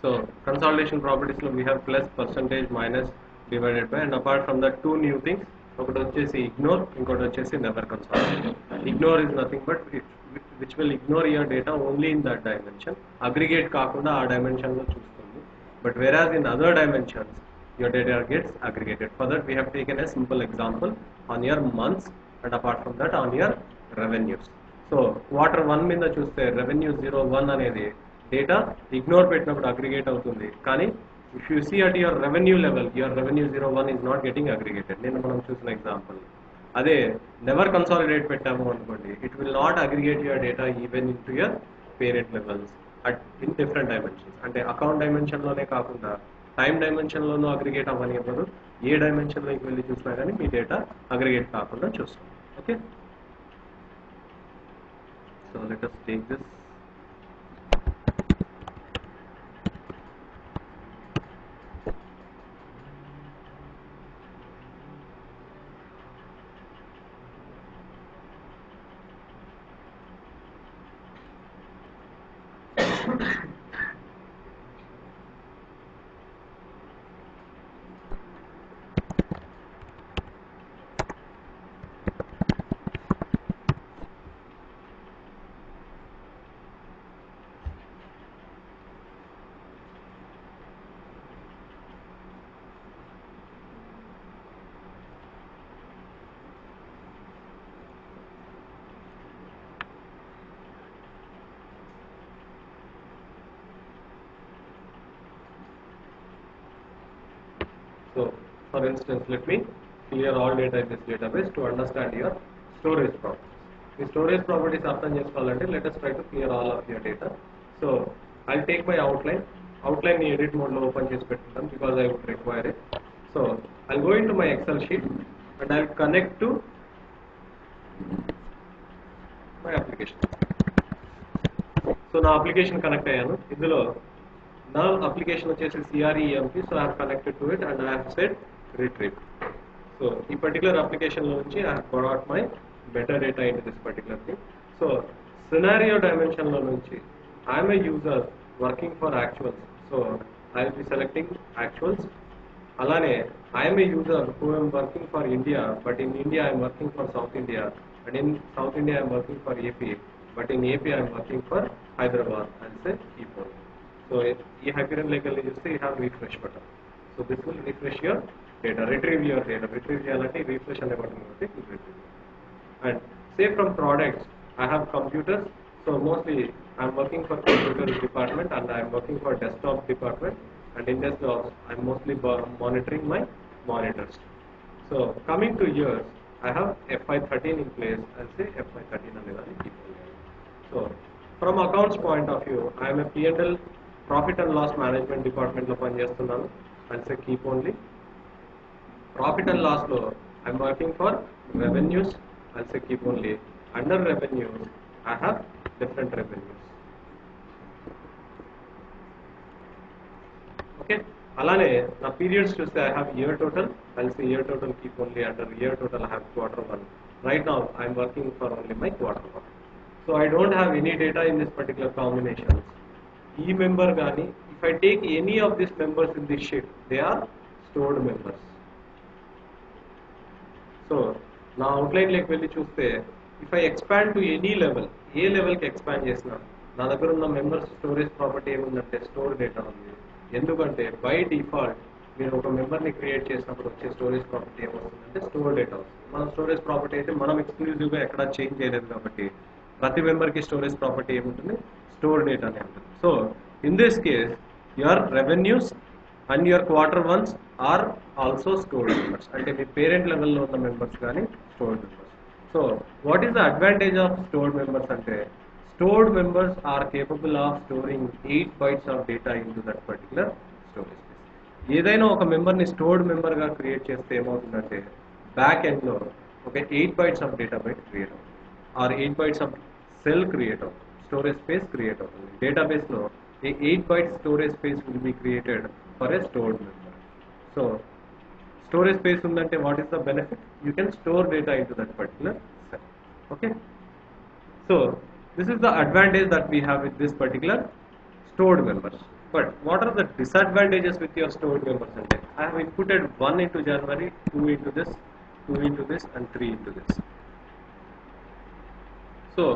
So consolidation properties లో we have plus percentage minus divided by and apart from the two new things ఒకటి వచ్చేసి ignore ఇంకోటి వచ్చేసి never consolidate ignore is nothing but which will ignore your data only in that dimension aggregate కాకుండా ఆ dimension లో చూస్తుంది but average in other dimensions your data gets aggregated. For that, we have taken a simple example on your months and apart from that on your revenues. So, quarter one మీద చూస్తే revenue zero one అనేది data ignore పెట్టినప్పుడు aggregate అవుతుంది కానీ if you see at your revenue level your revenue zero one is not getting aggregated నేను మనం చూసిన example అదే నెవర్ కన్సాలిడేట్ పెట్టాము అనుకోండి it will not aggregate your data even into your parent levels at in different dimensions అంటే account dimension లోనే కాకుండా time dimension లోనూ అగ్రిగేట్ అవ్వని ఇవ్వదు ఏ డైమెన్షన్ లోకి వెళ్ళి చూసినా కానీ మీ డేటా అగ్రిగేట్ కాకుండా చూస్తాం okay so let us take this So, for instance, let me clear all data in this database to understand your storage properties. The storage properties అర్థం చేసుకోవాలంటే let us try to clear all of your data. So, I'll take my outline. Outline ని edit mode లో open చేసి పెట్టుకుంటాను because I would require it. So, I'll go into my Excel sheet and I'll connect to my application. So నా application connect అయ్యాను ఇందులో నా application వచ్చేసి CREMP so I connected to it and I have set retrieve so ఈ particular application లో నుంచి I have got my better data in this particular thing so scenario dimension లో నుంచి I'm a user working for actuals so I will be selecting actuals అలానే I'm a user who am working for India but in India I'm working for south India and in south India I'm working for AP but in AP I'm working for Hyderabad and say keyboard so ఈ Hyperion లెక్కల్ని చూస్తే you have refresh button so this will refresh your data retrieve your data retrieve చేయాలంటే refresh అనే button కాబట్టి retrieve and say from products I have computers so mostly I'm working for computer department and I'm working for desktop department and in thus jobs I'm mostly monitoring my monitors so coming to years I have FI thirteen in place and say FI thirteen అనేదాన్ని keep so from accounts point of view I'm a PML profit and loss management department లో పనిచేస్తున్నాను and say keep only profit and loss లో I'm working for revenues and say keep only under revenues I have different revenues okay అలానే నా periods చూస్తే I have year total and say year total keep only under year total I have quarter one right now I'm working for only my quarter one so I don't have any data in this particular combinations ఈ member కానీ if I take any of this members in this sheet they are stored members so నా outline లేకి వెళ్ళి చూస్తే if I expand to any level ఏ లెవెల్కి expand చేసినా నా దగ్గర ఉన్న మెంబర్స్ స్టోరేజ్ ప్రాపర్టీ ఏముందంటే స్టోర్ డేటా ఉంది ఎందుకంటే బై డిఫాల్ట్ మీరు ఒక మెంబర్ని క్రియేట్ చేసినప్పుడు వచ్చే స్టోరేజ్ ప్రాపర్టీ ఏమవుతుందంటే స్టోర్ డేటా వస్తుంది మన స్టోరేజ్ ప్రాపర్టీ అయితే మనం ఎక్స్క్లూజివ్గా ఎక్కడా చేంజ్ చేయలేదు కాబట్టి ప్రతి మెంబర్కి స్టోరేజ్ ప్రాపర్టీ ఏముంటుంది స్టోర్ డేటా అనే ఉంటుంది so in this case your revenues and your quarter ones are also stored members అంటే మీ పేరెంట్ లెవెల్లో ఉన్న మెంబర్స్ కానీ stored members so what is the advantage of stored members అంటే stored members are capable of storing eight bytes of data in into that particular storage ఏదైనా ఒక మెంబర్ని stored మెంబర్గా create చేస్తే ఏమవుతుందంటే బ్యాక్ ఎండ్లో ఒక eight bytes of data byte create అవుతుంది or eight bytes of cell create అవుతుంది స్టోరేజ్ స్పేస్ క్రియేట్ అవుతుంది డేటాబేస్లో a eight byte storage space will be created for a stored member so storage space ఉందంటే what is the benefit you can store data in into that particular cell okay so this is the advantage that we have with this particular stored members But what are the disadvantages with your stored members? And I have inputted 1 into January, 2 into this, 2 into this, and 3 into this. So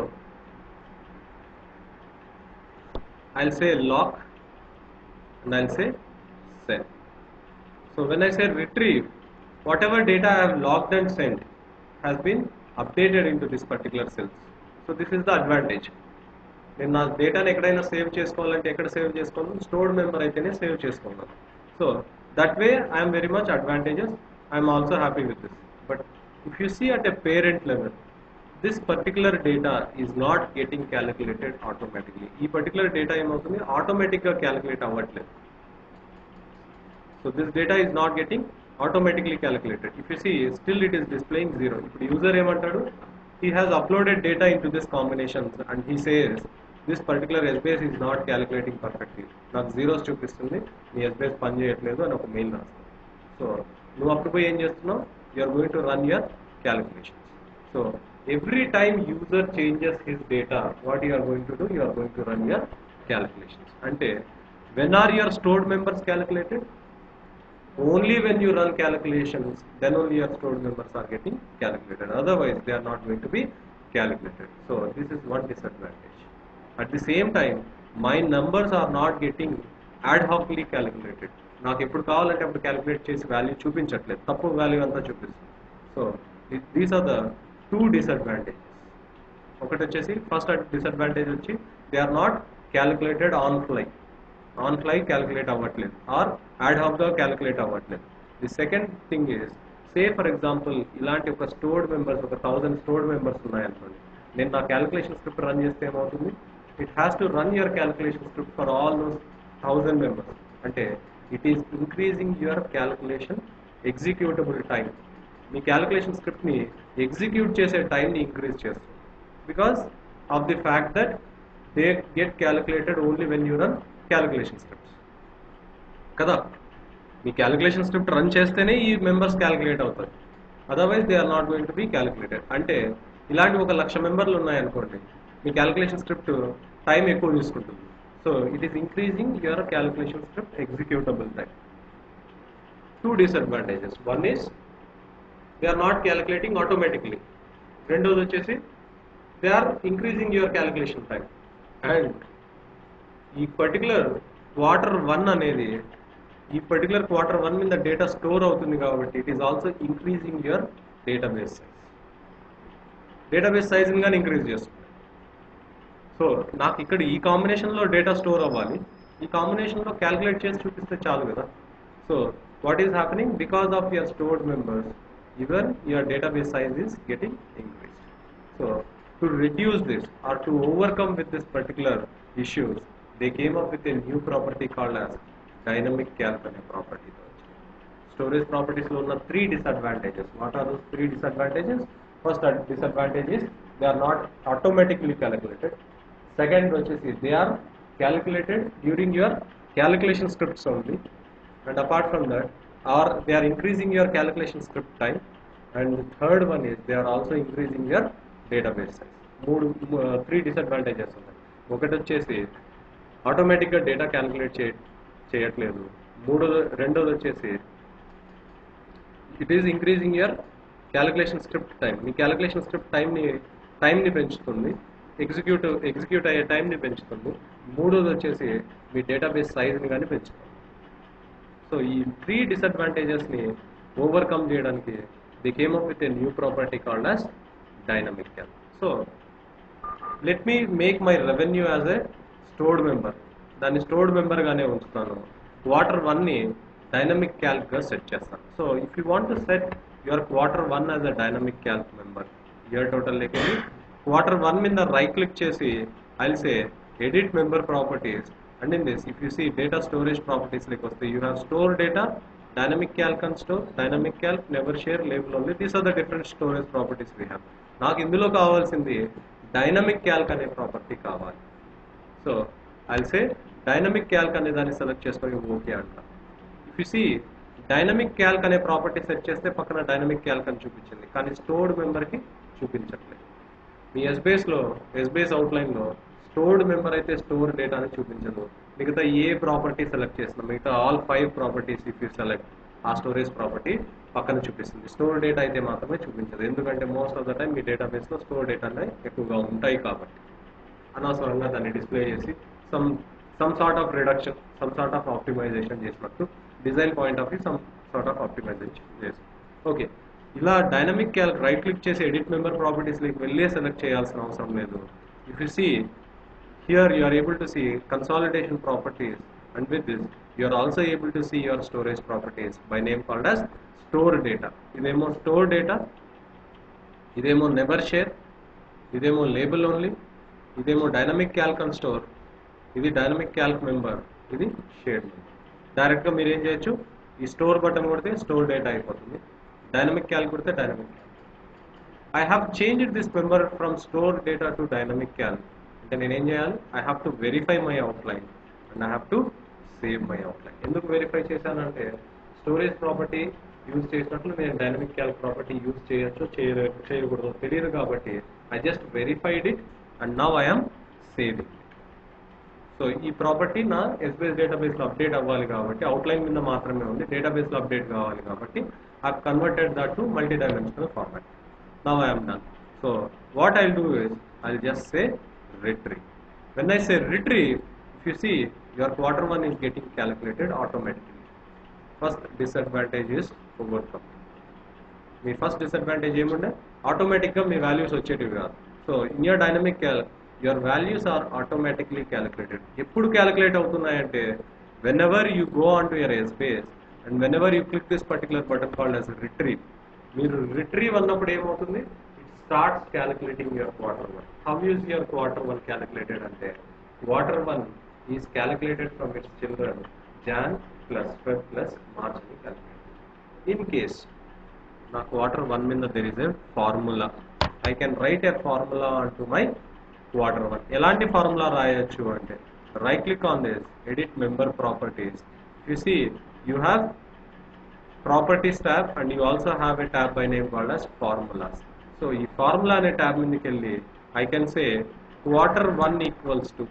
I'll say lock and I'll say send. So when I say retrieve, whatever data I have logged and sent has been updated into this particular cells. So this is the advantage. నేను నా డేటాని ఎక్కడైనా save చేసుకోవాలంటే ఎక్కడ save చేసుకోవాలి stored member అయితేనే save చేసుకోవాలి so that way I'm very much advantages I'm also happy with this but if you see at a parent level this particular data is not getting calculated automatically ఈ particular data ఏమవుతుంది ఆటోమేటిక్గా calculate అవ్వట్లేదు So this data is not getting automatically calculated. If you see, still it is displaying zero. ఇప్పుడు user ఏమంటాడు he has uploaded data into this combinations and he says this particular SBase is not calculating perfectly. నాకు zeros చూపిస్తుంది మీ SBase పని చేయట్లేదు అని ఒక mail రాస్తాను సో నువ్వు అప్పుడు పోయి ఏం చేస్తున్నావు you are going to run your calculations so every time user changes his data what you are going to do you are going to run your calculations అంటే when are your stored members calculated only when you run calculations then only your stored numbers are getting calculated otherwise they are not going to be calculated so this is one disadvantage at the same time my numbers are not getting ad hocly calculated నాకు ఎప్పుడు కావాలంటే అప్పుడు calculate చేసి value చూపించట్లేదు తప్పు value అంతా చూపిస్తుంది so these are the two disadvantages ఒకటి వచ్చేసి ఫస్ట్ డిసడ్వాంటేజ్ వచ్చి they are not calculated on fly on fly calculate అవ్వట్లేదు ఆర్ యాడ్ హాఫ్గా క్యాలిక్యులేట్ అవ్వట్లేదు the second thing is say for example ఇలాంటి ఒక స్టోర్డ్ మెంబర్స్ ఒక థౌసండ్ స్టోర్డ్ మెంబర్స్ ఉన్నాయనుకోండి నేను నా క్యాలిక్యులేషన్ స్క్రిప్ట్ రన్ చేస్తే ఏమవుతుంది it has to run your calculation script for all those thousand members అంటే it is increasing your calculation executable time మీ క్యాలిక్యులేషన్ స్క్రిప్ట్ని ఎగ్జిక్యూట్ చేసే టైంని ఇంక్రీజ్ చేస్తుంది because of the fact that they get calculated only when you run calculation scripts కదా మీ calculation script run చేస్తేనే ఈ మెంబర్స్ క్యాలిక్యులేట్ అవుతారు otherwise they are not going to be calculated అంటే ఇలాంటి ఒక లక్ష మెంబర్లు ఉన్నాయనుకోండి మీ క్యాలిక్యులేషన్ స్క్రిప్ట్ టైం ఎక్కువ తీసుకుంటుంది so it is increasing your calculation script executable time two disadvantages one is they are not calculating automatically రెండోది వచ్చేసి they are increasing your calculation time and ఈ పర్టికులర్ క్వార్టర్ వన్ అనేది ఈ particular quarter one మీద data store అవుతుంది కాబట్టి it is also increasing your database size database సైజ్ని కానీ ఇంక్రీజ్ చేస్తుంది సో నాకు ఇక్కడ ఈ కాంబినేషన్లో డేటా స్టోర్ అవ్వాలి ఈ కాంబినేషన్లో క్యాలిక్యులేట్ చేసి చూపిస్తే చాలు కదా so what is happening because of your stored members even your database size is getting increase so to reduce this or to overcome with this particular issues, they came up with a new property called as dynamic calc అనే property storage properties లో ఉన్న three disadvantages what are those three disadvantages first disadvantage is they are not automatically calculated second వచ్చేసి they are calculated during your calculation scripts only and apart from that or they are increasing your calculation script time and third one is they are also increasing your database size మూడు three disadvantages ఉన్నాయి ఒకటి వచ్చేసి ఆటోమేటిక్గా data calculate చే చేయట్లేదు మూడోది రెండోది వచ్చేసి it is increasing your calculation script time మీ క్యాలిక్యులేషన్ స్క్రిప్ట్ టైంని టైంని పెంచుతుంది ఎగ్జిక్యూట్ ఎగ్జిక్యూట్ అయ్యే టైంని పెంచుతుంది మూడోది వచ్చేసి మీ డేటాబేస్ సైజ్ని కానీ పెంచుతుంది సో ఈ త్రీ డిసడ్వాంటేజెస్ని ఓవర్కమ్ చేయడానికి they came up with a new property called as dynamic calc so let me make my revenue as a stored member దాన్ని స్టోర్డ్ మెంబర్గానే ఉంచుతాను క్వార్టర్ వన్ని డైనమిక్ క్యాల్క్గా సెట్ చేస్తాను so if you want to set your quarter one as a dynamic calc member year total లేక quarter one మీద right click చేసి I'll say edit member properties and in this if you see data storage properties లెక్క వస్తే you have store data dynamic calc and store dynamic calc never share label only these are the different storage properties we have నాకు ఇందులో కావాల్సింది dynamic calc అనే property కావాలి so I say dynamic calc అనే దాన్ని select చేసుకొని okay అంట if you see dynamic calc అనే ప్రాపర్టీ సెట్ చేస్తే పక్కన డైనమిక్ క్యాల్క్ అని చూపించింది కానీ స్టోర్డ్ మెంబర్కి చూపించట్లేదు మీ ఎస్బేస్లో ఎస్బేస్ అవుట్లైన్లో స్టోర్డ్ మెంబర్ అయితే స్టోర్ డేటా అని చూపించదు మిగతా ఏ ప్రాపర్టీ సెలెక్ట్ చేసినా మిగతా all five properties if you select ఆ స్టోరేజ్ ప్రాపర్టీ పక్కన చూపిస్తుంది స్టోర్ డేటా అయితే మాత్రమే చూపించదు ఎందుకంటే మోస్ట్ ఆఫ్ ద టైం మీ డేటాబేస్లో స్టోర్ డేటానే ఎక్కువగా ఉంటాయి కాబట్టి అనవసరంగా దాన్ని డిస్ప్లే చేసి some some sort of reduction some sort of optimization చేసినట్టు design point of view some sort of optimization చేసి ఓకే ఇలా డైనమిక్ క్యాల్క్ రైట్ క్లిక్ చేసి ఎడిట్ మెంబర్ ప్రాపర్టీస్లోకి వెళ్ళే సెలెక్ట్ చేయాల్సిన అవసరం లేదు if you see here you are able to see consolidation properties and with this you are also able to see your storage properties by name called as store data ఇదేమో store data ఇదేమో never share ఇదేమో label only ఇదేమో dynamic calc and store ఇది dynamic calc member ఇది share డైరెక్ట్గా మీరు ఏం చేయొచ్చు ఈ స్టోర్ బటన్ కొడితే స్టోర్ డేటా అయిపోతుంది డైనమిక్ క్యాల్క్ కొడితే dynamic I have changed this member from store data to dynamic calc అంటే నేను ఏం చేయాలి I have to verify my outline and I have to save my outline ఎందుకు verify చేశానంటే storage property use చేసినట్లు నేను dynamic Calc property use చేయొచ్చు చేయలే చేయకూడదు తెలియదు కాబట్టి I just verified it and now I'm saving so ఈ ప్రాపర్టీ నా ఎస్బీఎస్ డేటాబేస్లో అప్డేట్ అవ్వాలి కాబట్టి అవుట్లైన్ మీద మాత్రమే ఉంది డేటాబేస్లో అప్డేట్ కావాలి కాబట్టి I converted that to multi dimensional format now I'm done so what I do is I just say retrieve. When I say retrieve, if you see your quarter one is getting calculated automatically. First disadvantage is overcome. మీ first disadvantage ఏముండే ఆటోమేటిక్గా మీ values వచ్చేటివి కాదు so in your dynamic your values are automatically calculated ఎప్పుడు calculate అవుతున్నాయంటే whenever you go on to your space and whenever you click this particular button called as retrieve మీరు retrieve అన్నప్పుడు ఏమవుతుంది starts calculating your quarter one. How is your quarter one calculated ante quarter one is calculated from its children Jan plus Feb plus March అని calculate. In case నా quarter one మీద there is a formula. I can write a formula onto my quarter one. ఎలాంటి formula రాయొచ్చు అంటే right click on this edit member properties you see you have properties tab and you also have a tab by name called as formulas so ఈ formula అనే tab మీదకి వెళ్ళి I can say quarter one equals to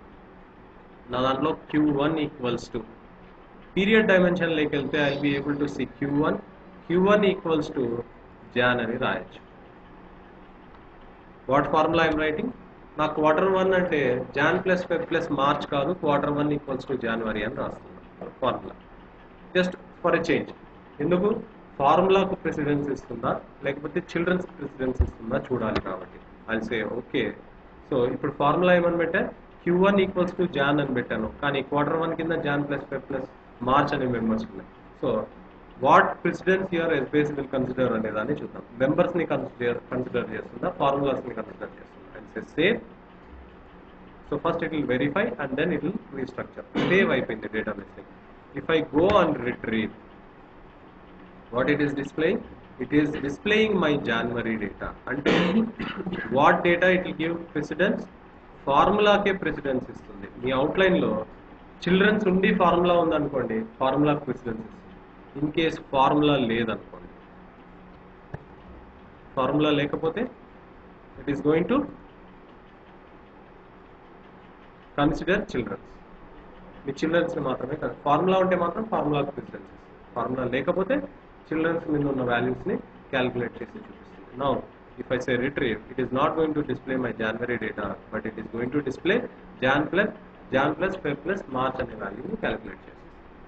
నా దాంట్లో Q one equals to period డైమెన్షన్లోకి వెళ్తే I be able to see Q one Q one equals to Jan అని రాయొచ్చు వాట్ ఫార్ములా ఐమ్ రైటింగ్ నా క్వార్టర్ వన్ అంటే Jan plus Feb plus March కాదు quarter one equals to January అని రాస్తున్నాను formula just for a change ఎందుకు ఫార్ములాకు precedence ఇస్తుందా లేకపోతే చిల్డ్రన్స్ ప్రెసిడెన్స్ ఇస్తుందా చూడాలి కాబట్టి అది సే ఓకే సో ఇప్పుడు ఫార్ములా ఏమని పెట్టా Q one equals to Jan అని పెట్టాను కానీ క్వార్టర్ వన్ కింద Jan plus Feb plus March అనే మెంబర్స్ ఉన్నాయి so what precedence your Essbase will consider అనే దాన్ని చూద్దాం మెంబర్స్ ని కన్సిడర్ కన్సిడర్ చేస్తుందా ఫార్ములాస్ ని కన్సిడర్ చేస్తుందా and say save so first it will verify and then it will restructure save అయిపోయింది database if I go and retrieve what it is displaying it is displaying my january data అంటే what data it will give precedence ఫార్ములాకే precedence ఇస్తుంది మీ outline లో childrens ఉండి formula ఉందనుకోండి formula precedence ఇస్తుంది in case formula లేదనుకోండి formula లేకపోతే it is going to consider childrens మీ చిల్డ్రన్స్ మాత్రమే కాదు ఫార్ములా ఉంటే మాత్రం ఫార్ములాకి ప్రెసిడెన్స్ ఇస్తుంది ఫార్ములా లేకపోతే చిల్డ్రన్స్ మీద ఉన్న వాల్యూస్ ని క్యాలిక్యులేట్ చేసి చూపిస్తుంది now if I say retrieve it is not going to display my January data but it is going to display Jan plus Jan plus Feb plus March అనే వాల్యూని calculate చేసి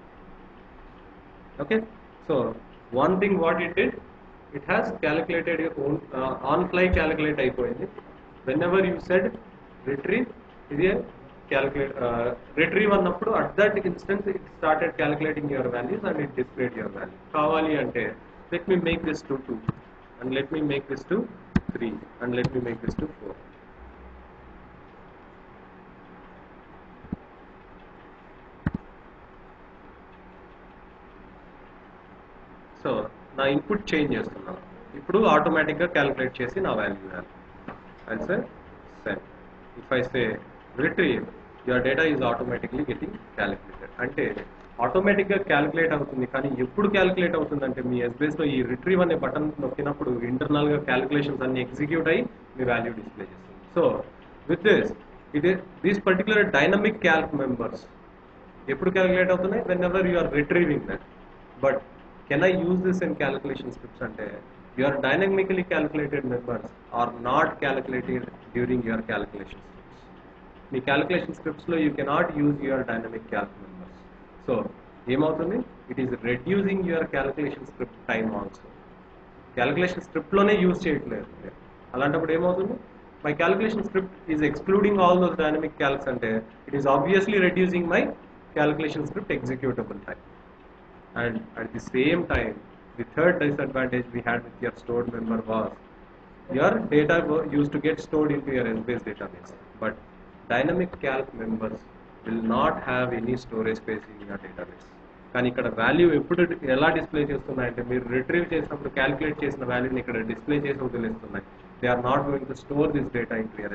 okay so one thing what it it it has calculated on on fly calculate అయిపోయింది whenever you said retrieve ఇది calculate uh, retrieve అన్నప్పుడు at that instance it started calculating your values and it displayed your value కావాలి అంటే let me make this to two and let me make this to three and let me make this to four so నా input change చేస్తున్నాను ఇప్పుడు ఆటోమేటిక్గా calculate చేసి నా value ఇవ్వాలి and sir set if I say retrieve your data is automatically getting calculated అంటే ఆటోమేటిక్గా calculate అవుతుంది కానీ ఎప్పుడు క్యాలిక్యులేట్ అవుతుందంటే మీ ఎస్బీఎస్లో ఈ రిట్రీవ్ అనే బటన్ నొక్కినప్పుడు ఇంటర్నల్గా క్యాలిక్యులేషన్స్ అన్ని ఎగ్జిక్యూట్ అయ్యి మీ వాల్యూ డిస్ప్లే చేస్తుంది so with this it these particular dynamic calc members ఎప్పుడు క్యాలిక్యులేట్ అవుతున్నాయి whenever you are retrieving that but can I use this in calculation scripts అంటే your dynamically calculated members are not calculated during your calculation scripts మీ calculation స్క్రిప్ట్స్లో you cannot use your dynamic calc members so ఏమవుతుంది it is reducing your calculation script time also calculation స్క్రిప్ట్లోనే use చేయట్లేదు మీరు. అలాంటప్పుడు ఏమవుతుంది my calculation script is excluding all those dynamic calcs అంటే it is obviously reducing my calculation script executable time and at the same time the third disadvantage we had with your stored member was your data wa- used to get stored into your Essbase database but dynamic calc members will not have any storage space in your database కానీ ఇక్కడ value ఎప్పుడు ఎలా display చేస్తున్నాయంటే మీరు retrieve చేసినప్పుడు calculate చేసిన వాల్యూని ఇక్కడ డిస్ప్లే చేసి వదిలేస్తున్నాయి they are not going to store this data in clear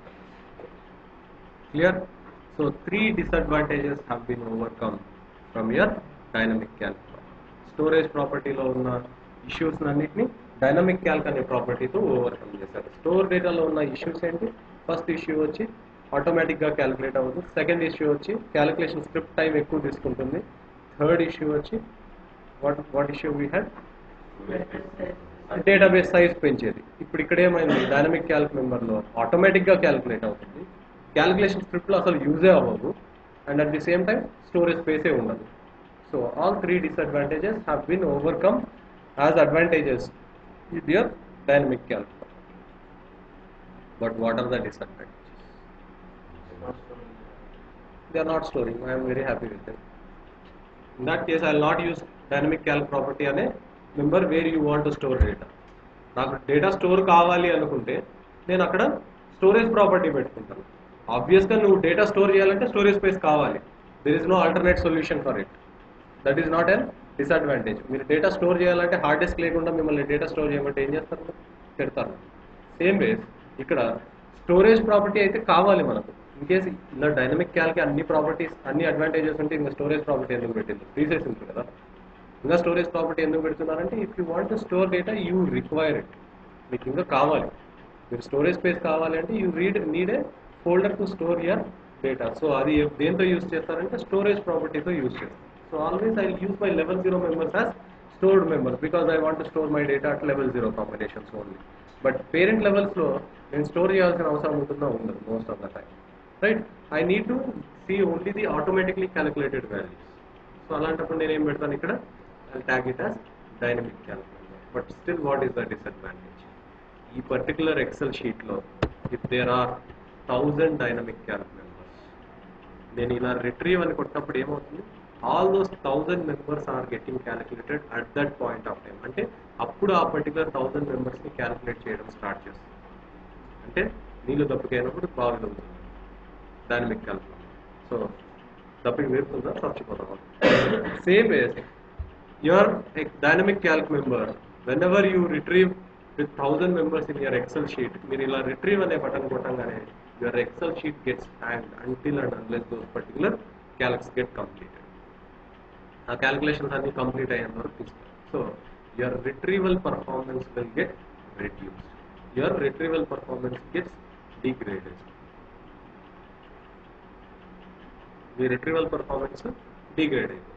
clear so three disadvantages have been overcome from your dynamic calc storage ప్రాపర్టీలో ఉన్న ఇష్యూస్ అన్నిటిని డైనమిక్ క్యాల్క్ అనే ప్రాపర్టీతో ఓవర్కమ్ చేశారు స్టోర్ డేటాలో ఉన్న ఇష్యూస్ ఏంటి ఫస్ట్ ఇష్యూ వచ్చి ఆటోమేటిక్గా క్యాలిక్యులేట్ అవ్వదు సెకండ్ ఇష్యూ వచ్చి క్యాలిక్యులేషన్ స్క్రిప్ట్ టైం ఎక్కువ తీసుకుంటుంది థర్డ్ ఇష్యూ వచ్చి what what issue we had database size పెంచేది ఇప్పుడు ఇక్కడ ఏమైంది డైనమిక్ క్యాల్క్ మెంబర్లో ఆటోమేటిక్గా క్యాలిక్యులేట్ అవుతుంది క్యాలిక్యులేషన్ స్క్రిప్ట్లో అసలు యూజే అవ్వదు and at the same time storage స్పేసే ఉండదు so all three disadvantages have been overcome as advantages with your dynamic calc but what are the disadvantages they are not storing. I am very happy with them. In that case, I will not use dynamic calc property అనే member where you want to store data నాకు data store కావాలి అనుకుంటే నేను అక్కడ storage property పెట్టుకుంటాను ఆబ్వియస్గా నువ్వు data store చేయాలంటే స్టోరేజ్ స్పేస్ కావాలి there is no alternate solution for it that is not an disadvantage మీరు డేటా స్టోర్ చేయాలంటే హార్డ్ డిస్క్ లేకుండా మిమ్మల్ని డేటా స్టోర్ చేయమంటే ఏం చేస్తారు పెడతారు సేమ్ వేస్ ఇక్కడ స్టోరేజ్ ప్రాపర్టీ అయితే కావాలి మనకు ఇన్ కేస్ ఇలా డైనమిక్ క్యాల్కి అన్ని ప్రాపర్టీస్ అన్ని అడ్వాంటేజెస్ ఉంటే ఇంకా స్టోరేజ్ ప్రాపర్టీ ఎందుకు పెట్టింది తీసేసింది కదా ఇంకా స్టోరేజ్ ప్రాపర్టీ ఎందుకు పెడుతున్నారంటే if you want to store data you require it మీకు ఇంకా కావాలి మీరు స్టోరేజ్ స్పేస్ కావాలి అంటే you read need a folder to store your data so అది దేంతో యూస్ చేస్తారంటే స్టోరేజ్ ప్రాపర్టీతో యూస్ చేస్తారు so always I use my level zero members as stored members because I want to store my data at level zero combinations only but parent లెవెల్స్లో నేను store చేయాల్సిన అవసరం ఉంటుందా ఉండదు most of the time right I need to see only the automatically calculated values so అలాంటప్పుడు నేను ఏం పెడతాను ఇక్కడ I tag it as dynamic calculator but still what is the disadvantage ఈ పర్టికులర్ ఎక్సెల్ షీట్లో if there are thousand dynamic calc members నేను ఇలా retrieve అని కొట్టినప్పుడు ఏమవుతుంది all those thousand members are getting calculated at that point of time అంటే అప్పుడు ఆ పర్టికులర్ థౌజండ్ మెంబర్స్ని క్యాలిక్యులేట్ చేయడం స్టార్ట్ చేస్తుంది అంటే నీళ్ళు దప్పికైనప్పుడు బావి దొరుకుతుంది డైనమిక్ క్యాల్క్ సో దప్పికి వేరుతుందా చచ్చిపోతాం same ways your ex- dynamic calc member whenever you retrieve with thousand members in your excel sheet మీరు ఇలా retrieve అనే బటన్ కొట్టంగానే your excel sheet gets hanged until and unless those particular calcs get completed ఆ calculations అన్ని complete అయ్యేంత వరకు తీసుకోవాలి so your retrieval performance will get reduced your retrieval performance gets degraded మీ రిట్రీవల్ పర్ఫార్మెన్స్ డిగ్రేడ్ అయిపోతుంది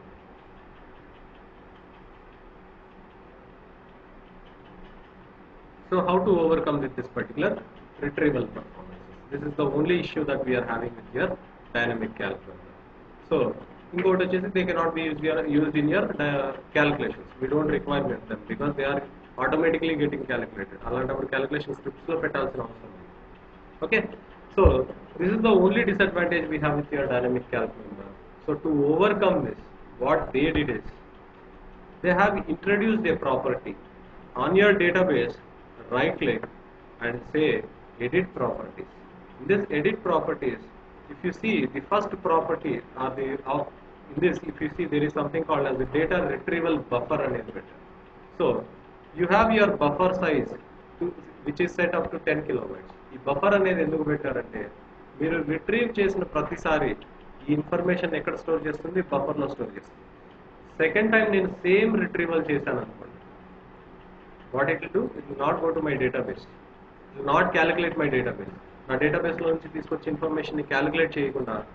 So how to overcome with this particular retrieval performance? This is the only issue that we are having with your dynamic calculator. So ఇంకోటి వచ్చేసి they cannot be used in your calculations we don't require with them because they are automatically getting calculated అలాంటప్పుడు calculation scripts లో పెట్టాల్సిన అవసరం లేదు okay so this is the only disadvantage we have with your dynamic calculator so to overcome this what they did is they have introduced a property on your database right click and say edit properties in this edit properties if you see the first property or the of in this if you see there is something called as the data retrieval buffer అనేది పెట్టారు so you have your buffer size to, which is set up to 10 kilobytes ఈ buffer అనేది ఎందుకు పెట్టారంటే మీరు retrieve చేసిన ప్రతిసారి ఈ ఇన్ఫర్మేషన్ ఎక్కడ స్టోర్ చేస్తుంది బఫర్లో స్టోర్ చేస్తుంది సెకండ్ టైం నేను సేమ్ రిట్రీవల్ చేశాను అనుకోండి what it do it not go to my database it not calculate my database నా డేటాబేస్లో నుంచి తీసుకొచ్చి ఇన్ఫర్మేషన్ని క్యాలిక్యులేట్ చేయకుండా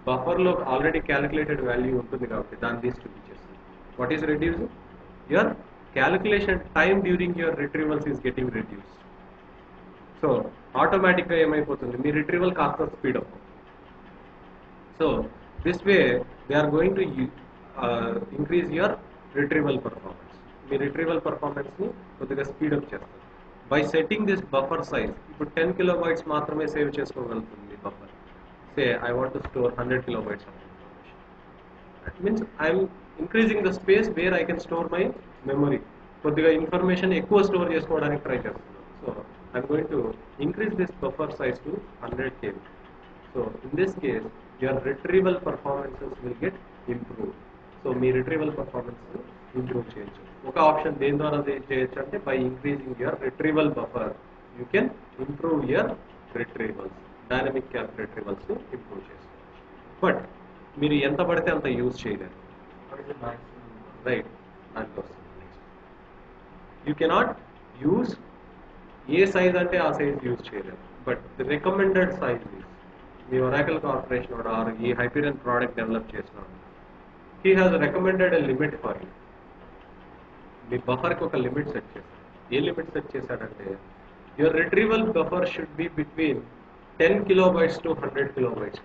బఫర్లో ఆల్రెడీ క్యాలిక్యులేటెడ్ వాల్యూ ఉంటుంది కాబట్టి దాన్ని తీసి చూపించేస్తుంది what is reduce your calculation time during your retrievals is getting reduced so ఆటోమేటిక్గా ఏమైపోతుంది మీ రిట్రీవల్ కాస్త speed up so this way they are going to increase your retrieval performance మీ రిట్రీవల్ పర్ఫార్మెన్స్ని కొద్దిగా స్పీడప్ చేస్తారు by setting this buffer size ఇప్పుడు ten kilobytes మాత్రమే సేవ్ చేసుకోగలుగుతుంది మీ buffer say I want to store hundred kilobytes that means I'm increasing the space where I can store my memory కొద్దిగా information ఎక్కువ store చేసుకోవడానికి try చేస్తున్నాను so I'm going to increase this buffer size to hundred KB so in this case your retrieval performances will get improve so మీ retrieval performance improve చేయొచ్చు ఒక option దేని ద్వారా దే- చేయొచ్చు అంటే by increasing your retrieval buffer you can improve your retrievals dynamic cap retrievals improve చేసుకోవచ్చు but మీరు ఎంత పడితే అంత యూజ్ చేయలేరు What is the maximum? Right దానికి వస్తుంది you cannot use a size అంటే ఆ సైజ్ యూజ్ చేయలేరు బట్ ది రికమెండెడ్ సైజ్ మీ ఒరాకల్ కార్పొరేషన్ వాడు ఆర్ ఈ హైపీరియన్ ప్రోడక్ట్ డెవలప్ చేసిన he has recommended a limit for you మీ బఫర్కి ఒక లిమిట్ సెట్ చేశాడు ఏ లిమిట్ సెట్ చేశాడంటే your retrieval buffer should be between ten kilobytes to hundred kilobytes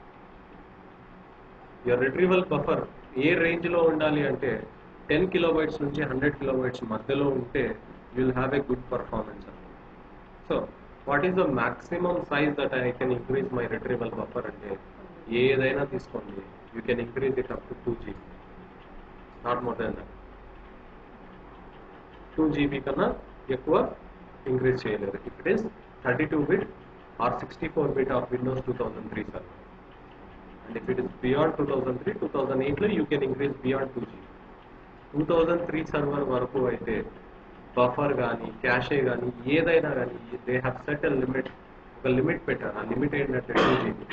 your retrieval buffer ఏ రేంజ్ లో ఉండాలి అంటే టెన్ కిలోబైట్స్ నుంచి హండ్రెడ్ కిలోబైట్స్ మధ్యలో ఉంటే will have a good performance so what is the maximum size that I can increase my retrieval buffer అంటే ఏదైనా తీసుకోండి you can increase it up to two GB not more than that two GB కన్నా ఎక్కువ ఇంక్రీజ్ చేయలేరు if it is thirty two bit or sixty four bit of Windows two thousand three server and if it is beyond two thousand three two thousand ఎయిట్లో you can increase beyond two GB two thousand three server వరకు అయితే buffer కానీ cache కానీ ఏదైనా కానీ they have set limit ఒక లిమిట్ పెట్టారు ఆ లిమిట్ ఏంటంటే టూ జీబీ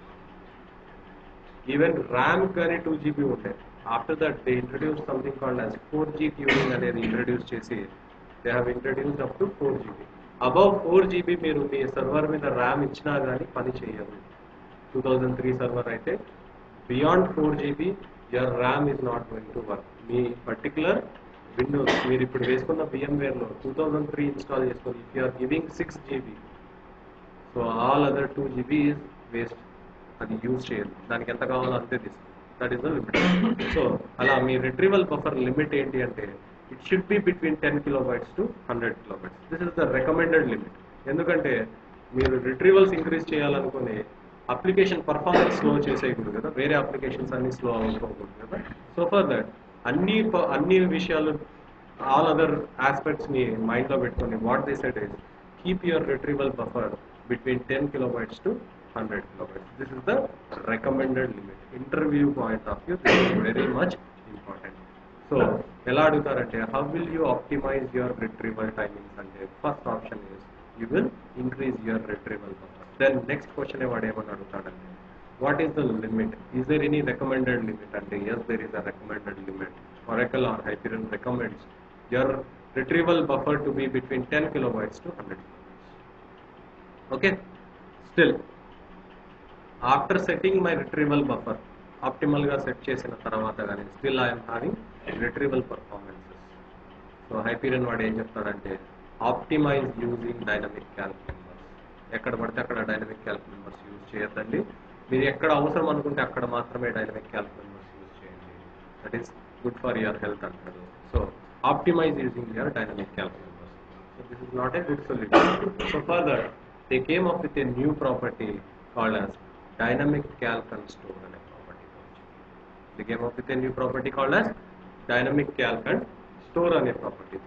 ఈవెన్ ర్యామ్ కానీ టూ జీబీ ఉంటాయి after that they introduce something called as four G tuning అనేది ఇంట్రడ్యూస్ చేసి they have introduced up to four GB above four GB మీరు మీ సర్వర్ మీద ర్యామ్ ఇచ్చినా కానీ పని చేయదు టూ థౌజండ్ త్రీ సర్వర్ అయితే beyond four GB your RAM is not going to work మీ పర్టికులర్ విండోస్ మీరు ఇప్పుడు వేసుకున్న VMware two thousand three install చేసుకొని if you're giving six GB so all other two GB is waste అది use చేయదు దానికి ఎంత కావాలో అంతే తీసుకుంది that is the limit so అలా మీ రిట్రీవల్ బఫర్ లిమిట్ ఏంటి అంటే it should be between ten kilobytes to hundred kilobytes this is the recommended limit ఎందుకంటే మీరు రిట్రీవల్స్ ఇంక్రీజ్ చేయాలనుకుని అప్లికేషన్ పర్ఫార్మెన్స్ స్లో చేసేయకూడదు కదా వేరే అప్లికేషన్స్ అన్ని స్లో అవ్వకూడదు కదా సో ఫర్ దట్ అన్ని ప- అన్ని విషయాలు ఆల్ అదర్ ఆస్పెక్ట్స్ ని మైండ్ లో పెట్టుకొని what they set is keep your retrieval buffer between ten kilobytes to hundred kilobytes this is the recommended limit interview point of view this is very much important so ఎలా అడుగుతారంటే how will you optimize your retrieval timings అంటే first option is you will increase your retrieval buffer then next question వాడు ఏమని అడుగుతాడంటే what is the limit is there any recommended limit అంటే yes there is a recommended limit Oracle or Hyperion recommends your retrieval buffer to be between 10 kilobytes to 100 kilobytes. Okay, still after setting my retrieval buffer optimal గా set చేసిన తర్వాత కానీ still I'm having retrieval performances so Hyperion వాడు ఏం చెప్తాడంటే optimize using dynamic calc members ఎక్కడ పడితే అక్కడ డైనమిక్ క్యాల్క్ మెంబర్స్ యూజ్ చేయొద్దండి మీరు ఎక్కడ అవసరం అనుకుంటే అక్కడ మాత్రమే డైనమిక్ క్యాల్క్ మెంబర్స్ యూజ్ చేయండి that is good for your health అంటారు so optimize using your dynamic calc members so this is not a good solution so further they came up with a new property called as dynamic calc and store అనే property they came up with a new property called as dynamic calc and store అనే property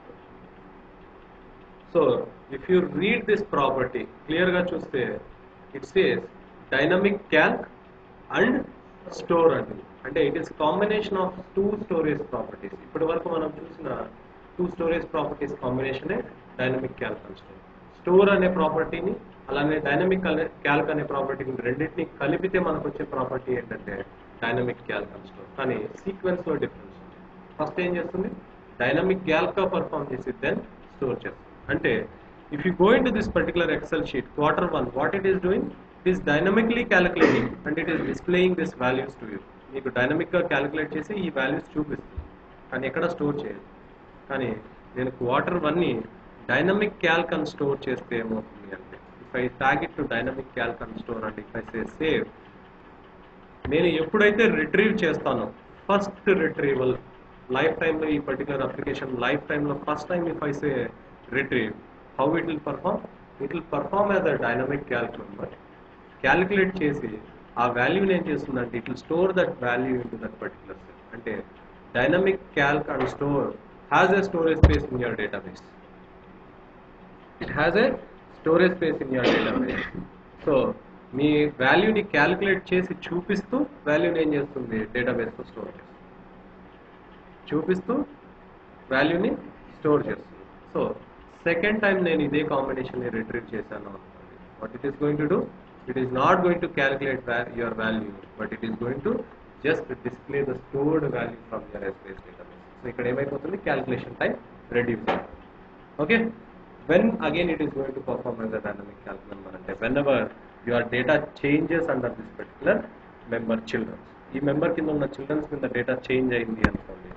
so if you read this property clear గా చూస్తే it says dynamic calc and store అండి అంటే it is combination of two storage properties ఇప్పటి వరకు మనం చూసిన two storage properties కాంబినేషనే dynamic calc and store store అనే ప్రాపర్టీని అలానే డైనమిక్ క్యాల్క్ అనే ప్రాపర్టీని రెండింటిని కలిపితే మనకు వచ్చే ప్రాపర్టీ ఏంటంటే డైనమిక్ క్యాల్క్ అండ్ స్టోర్ కానీ సీక్వెన్స్ లో డిఫరెన్స్ ఫస్ట్ ఏం చేస్తుంది డైనమిక్ క్యాల్క్ గా పర్ఫామ్ చేసి దెన్ స్టోర్ చేస్తుంది అంటే if you go in to this particular Excel sheet quarter one what it is doing it is dynamically calculating and it is displaying this values to you మీకు డైనమిక్గా calculate చేసి ఈ values చూపిస్తుంది కానీ ఎక్కడ store చేయదు కానీ నేను క్వార్టర్ వన్ని డైనమిక్ క్యాల్క్ అని స్టోర్ చేస్తే ఏమవుతుంది అంటే if I tag it to dynamic calc అని స్టోర్ అంటే ఇఫ్ ఐ సే సేవ్ నేను ఎప్పుడైతే రిట్రీవ్ చేస్తానో ఫస్ట్ రిట్రీవల్ లైఫ్ టైంలో ఈ పర్టికులర్ అప్లికేషన్ లైఫ్ టైంలో first time if I say retrieve how it will perform it will perform as a dynamic calc member calculate చేసి ఆ వాల్యూని ఏం చేస్తుందంటే it will store that value into that particular cell అంటే dynamic calc and store has a storage space in your database it has a storage space in your database so మీ వాల్యూని calculate చేసి చూపిస్తూ వాల్యూని ఏం చేస్తుంది డేటాబేస్లో store చేస్తుంది చూపిస్తూ వాల్యూని స్టోర్ చేస్తుంది సో సెకండ్ టైం నేను ఇదే కాంబినేషన్ని రిట్రీవ్ చేశాను అనుకోండి what it is going to do it is not going to calculate your value but it is going to just display the stored value from your Essbase database so ఇక్కడ ఏమైపోతుంది calculation time reduce okay when again it is going to perform as a dynamic calc member అంటే whenever your data changes under this particular member childrens ఈ member కింద ఉన్న childrens కింద data change అయింది అనుకోండి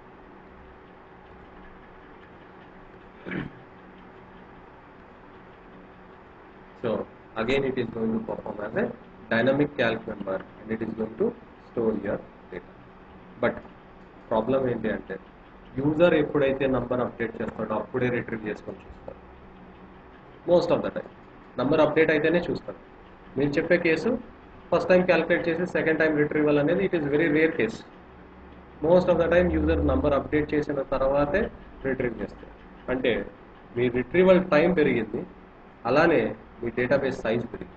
so again it is going to perform as a dynamic calc member and it is going to store your data but problem ఏంటి అంటే user ఎప్పుడైతే number update చేస్తాడో అప్పుడే రిట్రీవ్ చేసుకొని చూస్తారు most of the time number update అయితేనే చూస్తారు మీరు చెప్పే కేసు ఫస్ట్ టైం క్యాలిక్యులేట్ చేసి సెకండ్ టైం రిట్రీవల్ అనేది it is very rare case most of the time user number update చేసిన తర్వాతే రిట్రీవ్ చేస్తారు అంటే మీ రిట్రీవల్ టైం పెరిగింది అలానే మీ డేటాబేస్ సైజ్ పెరిగింది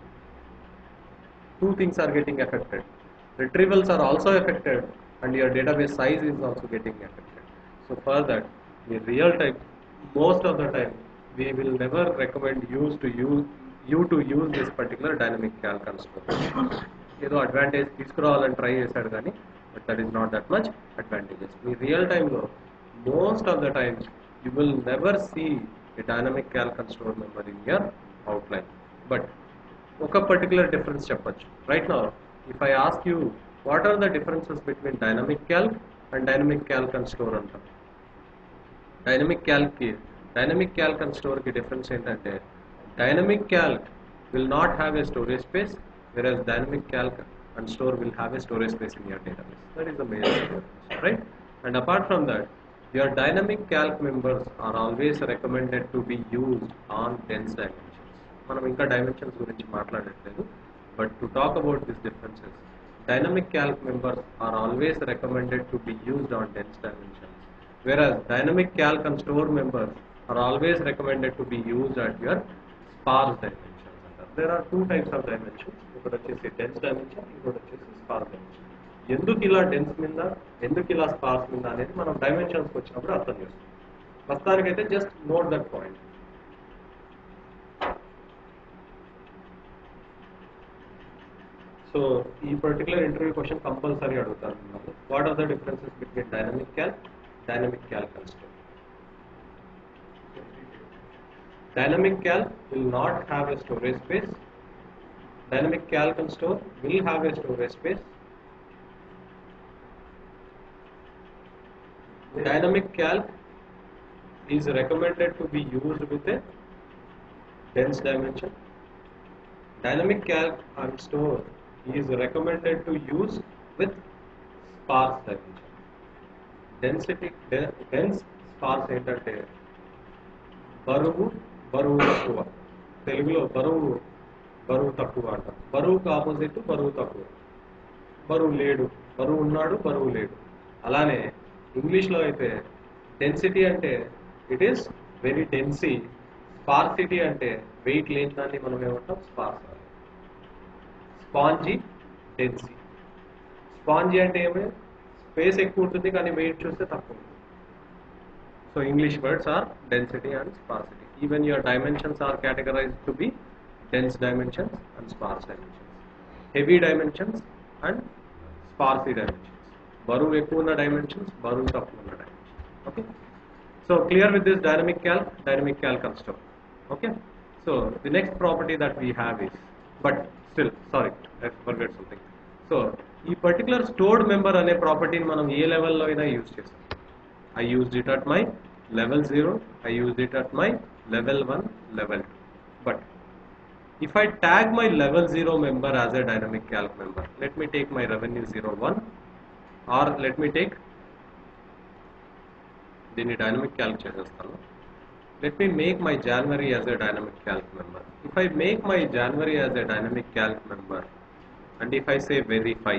two things are getting affected retrievals are also affected and your database size is also getting affected so for that in real time most of the time we will never recommend use to use you to use this particular dynamic calc construct ఏదో advantage తీసుకురావాలని try చేశాడు కానీ but that is not that much advantages మీ real టైంలో most of the times you will never see a dynamic calc and store member in your outline but ఒక particular difference చెప్పొచ్చు right నా if I ask you what are the differences between dynamic calc and dynamic calc and store అంటాం dynamic క్యాల్క్కి dynamic calc and స్టోర్కి difference ఏంటంటే dynamic Calc will not have a storage space whereas dynamic calc and store will have a storage space in your database. That is the major difference, right? And apart from that, your dynamic calc members are always recommended to be used on dense dimensions. మనం ఇంకా dimensions గురించి మాట్లాడట్లేదు but to talk about this differences dynamic calc members are always recommended to be used on dense dimensions whereas dynamic calc and store members are always recommended to be used at your sparse dimensions అంటారు there are two types of dimensions ఒకటి వచ్చేసి dense dimension ఇంకోటి వచ్చేసి sparse dimension ఎందుకు ఇలా dense మీద ఎందుకు ఇలా స్పార్స్ మీద అనేది మనం డైమెన్షన్స్కి వచ్చినప్పుడు అర్థం చేస్తాం ప్రస్తుతానికైతే just note that point so ఈ పర్టికులర్ ఇంటర్వ్యూ క్వశ్చన్ కంపల్సరీ అడుగుతారు what are the differences between dynamic calc dynamic calc and store. Dynamic calc will not have a storage space. Dynamic calc and store will have a storage space. Dynamic calc is recommended to be used with a dense dimension. Dynamic calc and store is recommended to use with sparse dimension. Density dense sparse ఏంటంటే బరువు బరువు తక్కువ తెలుగులో బరువు బరువు తక్కువ అంటాం బరువుకు opposite బరువు తక్కువ బరువు లేడు బరువు ఉన్నాడు బరువు లేడు అలానే ఇంగ్లీష్లో అయితే డెన్సిటీ అంటే it is very dense sparsity అంటే వెయిట్ లేని దాన్ని మనం ఏమంటాం స్పార్స్ స్పాంజీ డెన్సీ స్పాంజీ అంటే ఏమి స్పేస్ ఎక్కువ ఉంటుంది కానీ వెయిట్ చూస్తే తక్కువ ఉంటుంది so English words are density and sparsity even your dimensions are categorize to be dense dimensions and sparse dimensions heavy dimensions and sparse dimensions బరువు ఎక్కువ ఉన్న డైమెన్షన్స్ బరువు తక్కువ ఉన్న dimensions okay so clear with this dynamic calc dynamic calc and stuff okay so the next property that we have is but still sorry I forget something so ఈ particular stored member అనే ప్రాపర్టీని మనం ఏ లెవెల్లో అయినా use చేస్తాం I used it at my level zero I used it at my level one level two but if I tag my level 0 member as a dynamic calc member, let me take my revenue 01 or let me take దీన్ని dynamic calc చేసేస్తాను let me make my January as a dynamic calc member if I make my January as a dynamic calc member and if I say verify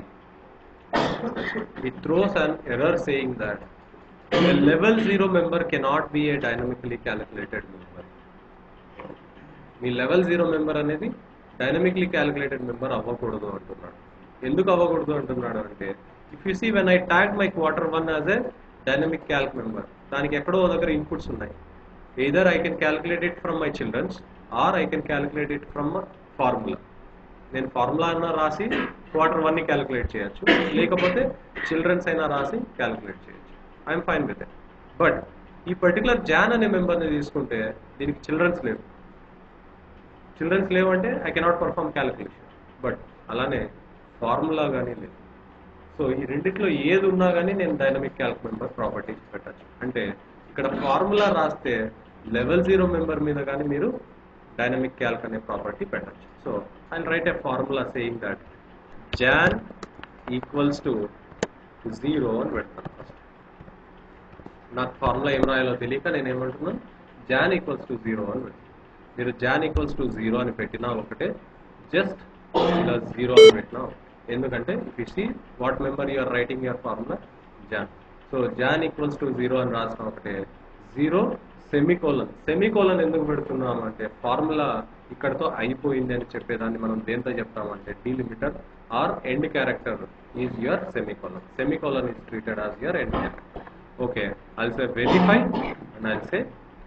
it throws an error saying that a level 0 member cannot be a dynamically calculated member మీ level zero member అనేది dynamically calculated member అవ్వకూడదు అంటున్నాడు ఎందుకు అవ్వకూడదు అంటున్నాడు అంటే if you see when I tag my quarter one as a dynamic calc member దానికి ఎక్కడో ఓ దగ్గర ఇన్పుట్స్ ఉన్నాయి either I can calculate it from my childrens or I can calculate it from formula నేను ఫార్ములా అయినా రాసి quarter వన్ని calculate చేయొచ్చు లేకపోతే చిల్డ్రన్స్ అయినా రాసి క్యాలిక్యులేట్ చేయొచ్చు I'm fine with it but ఈ పర్టికులర్ జాన్ అనే మెంబర్ని తీసుకుంటే దీనికి చిల్డ్రన్స్ లేవు చిల్డ్రన్స్ లేవంటే I cannot perform calculation but అలానే ఫార్ములా కానీ లేదు సో ఈ రెండిట్లో ఏది ఉన్నా కానీ నేను డైనమిక్ క్యాల్క్ మెంబర్ ప్రాపర్టీస్ పెట్టచ్చు అంటే ఇక్కడ ఫార్ములా రాస్తే లెవెల్ జీరో మెంబర్ మీద కానీ మీరు డైనమిక్ క్యాల్క్ అనే ప్రాపర్టీ పెట్టచ్చు so I write a formula saying that John equals to zero అని పెడతాను ఫస్ట్ నాకు ఫార్ములా ఏం రాయాలో తెలియక నేను ఏమంటున్నాను జాన్ ఈక్వల్స్ టు జీరో అని పెడతాను మీరు జాన్ ఈక్వల్స్ టు జీరో అని పెట్టినా ఒకటే జస్ట్ ఇలా జీరో అని పెట్టినా ఒకటే. ఎందుకంటే if you see what member you're writing your formula John so John equals to zero అని రాసిన ఒకటే జీరో సెమికోలన్ సెమికోలన్ ఎందుకు పెడుతున్నాం అంటే ఫార్ములా ఇక్కడతో అయిపోయింది అని చెప్పేదాన్ని మనం దేంతో చెప్తామంటే delimiter or end character is your semicolon semicolon is treated as your end character okay I'll say verify and I'll say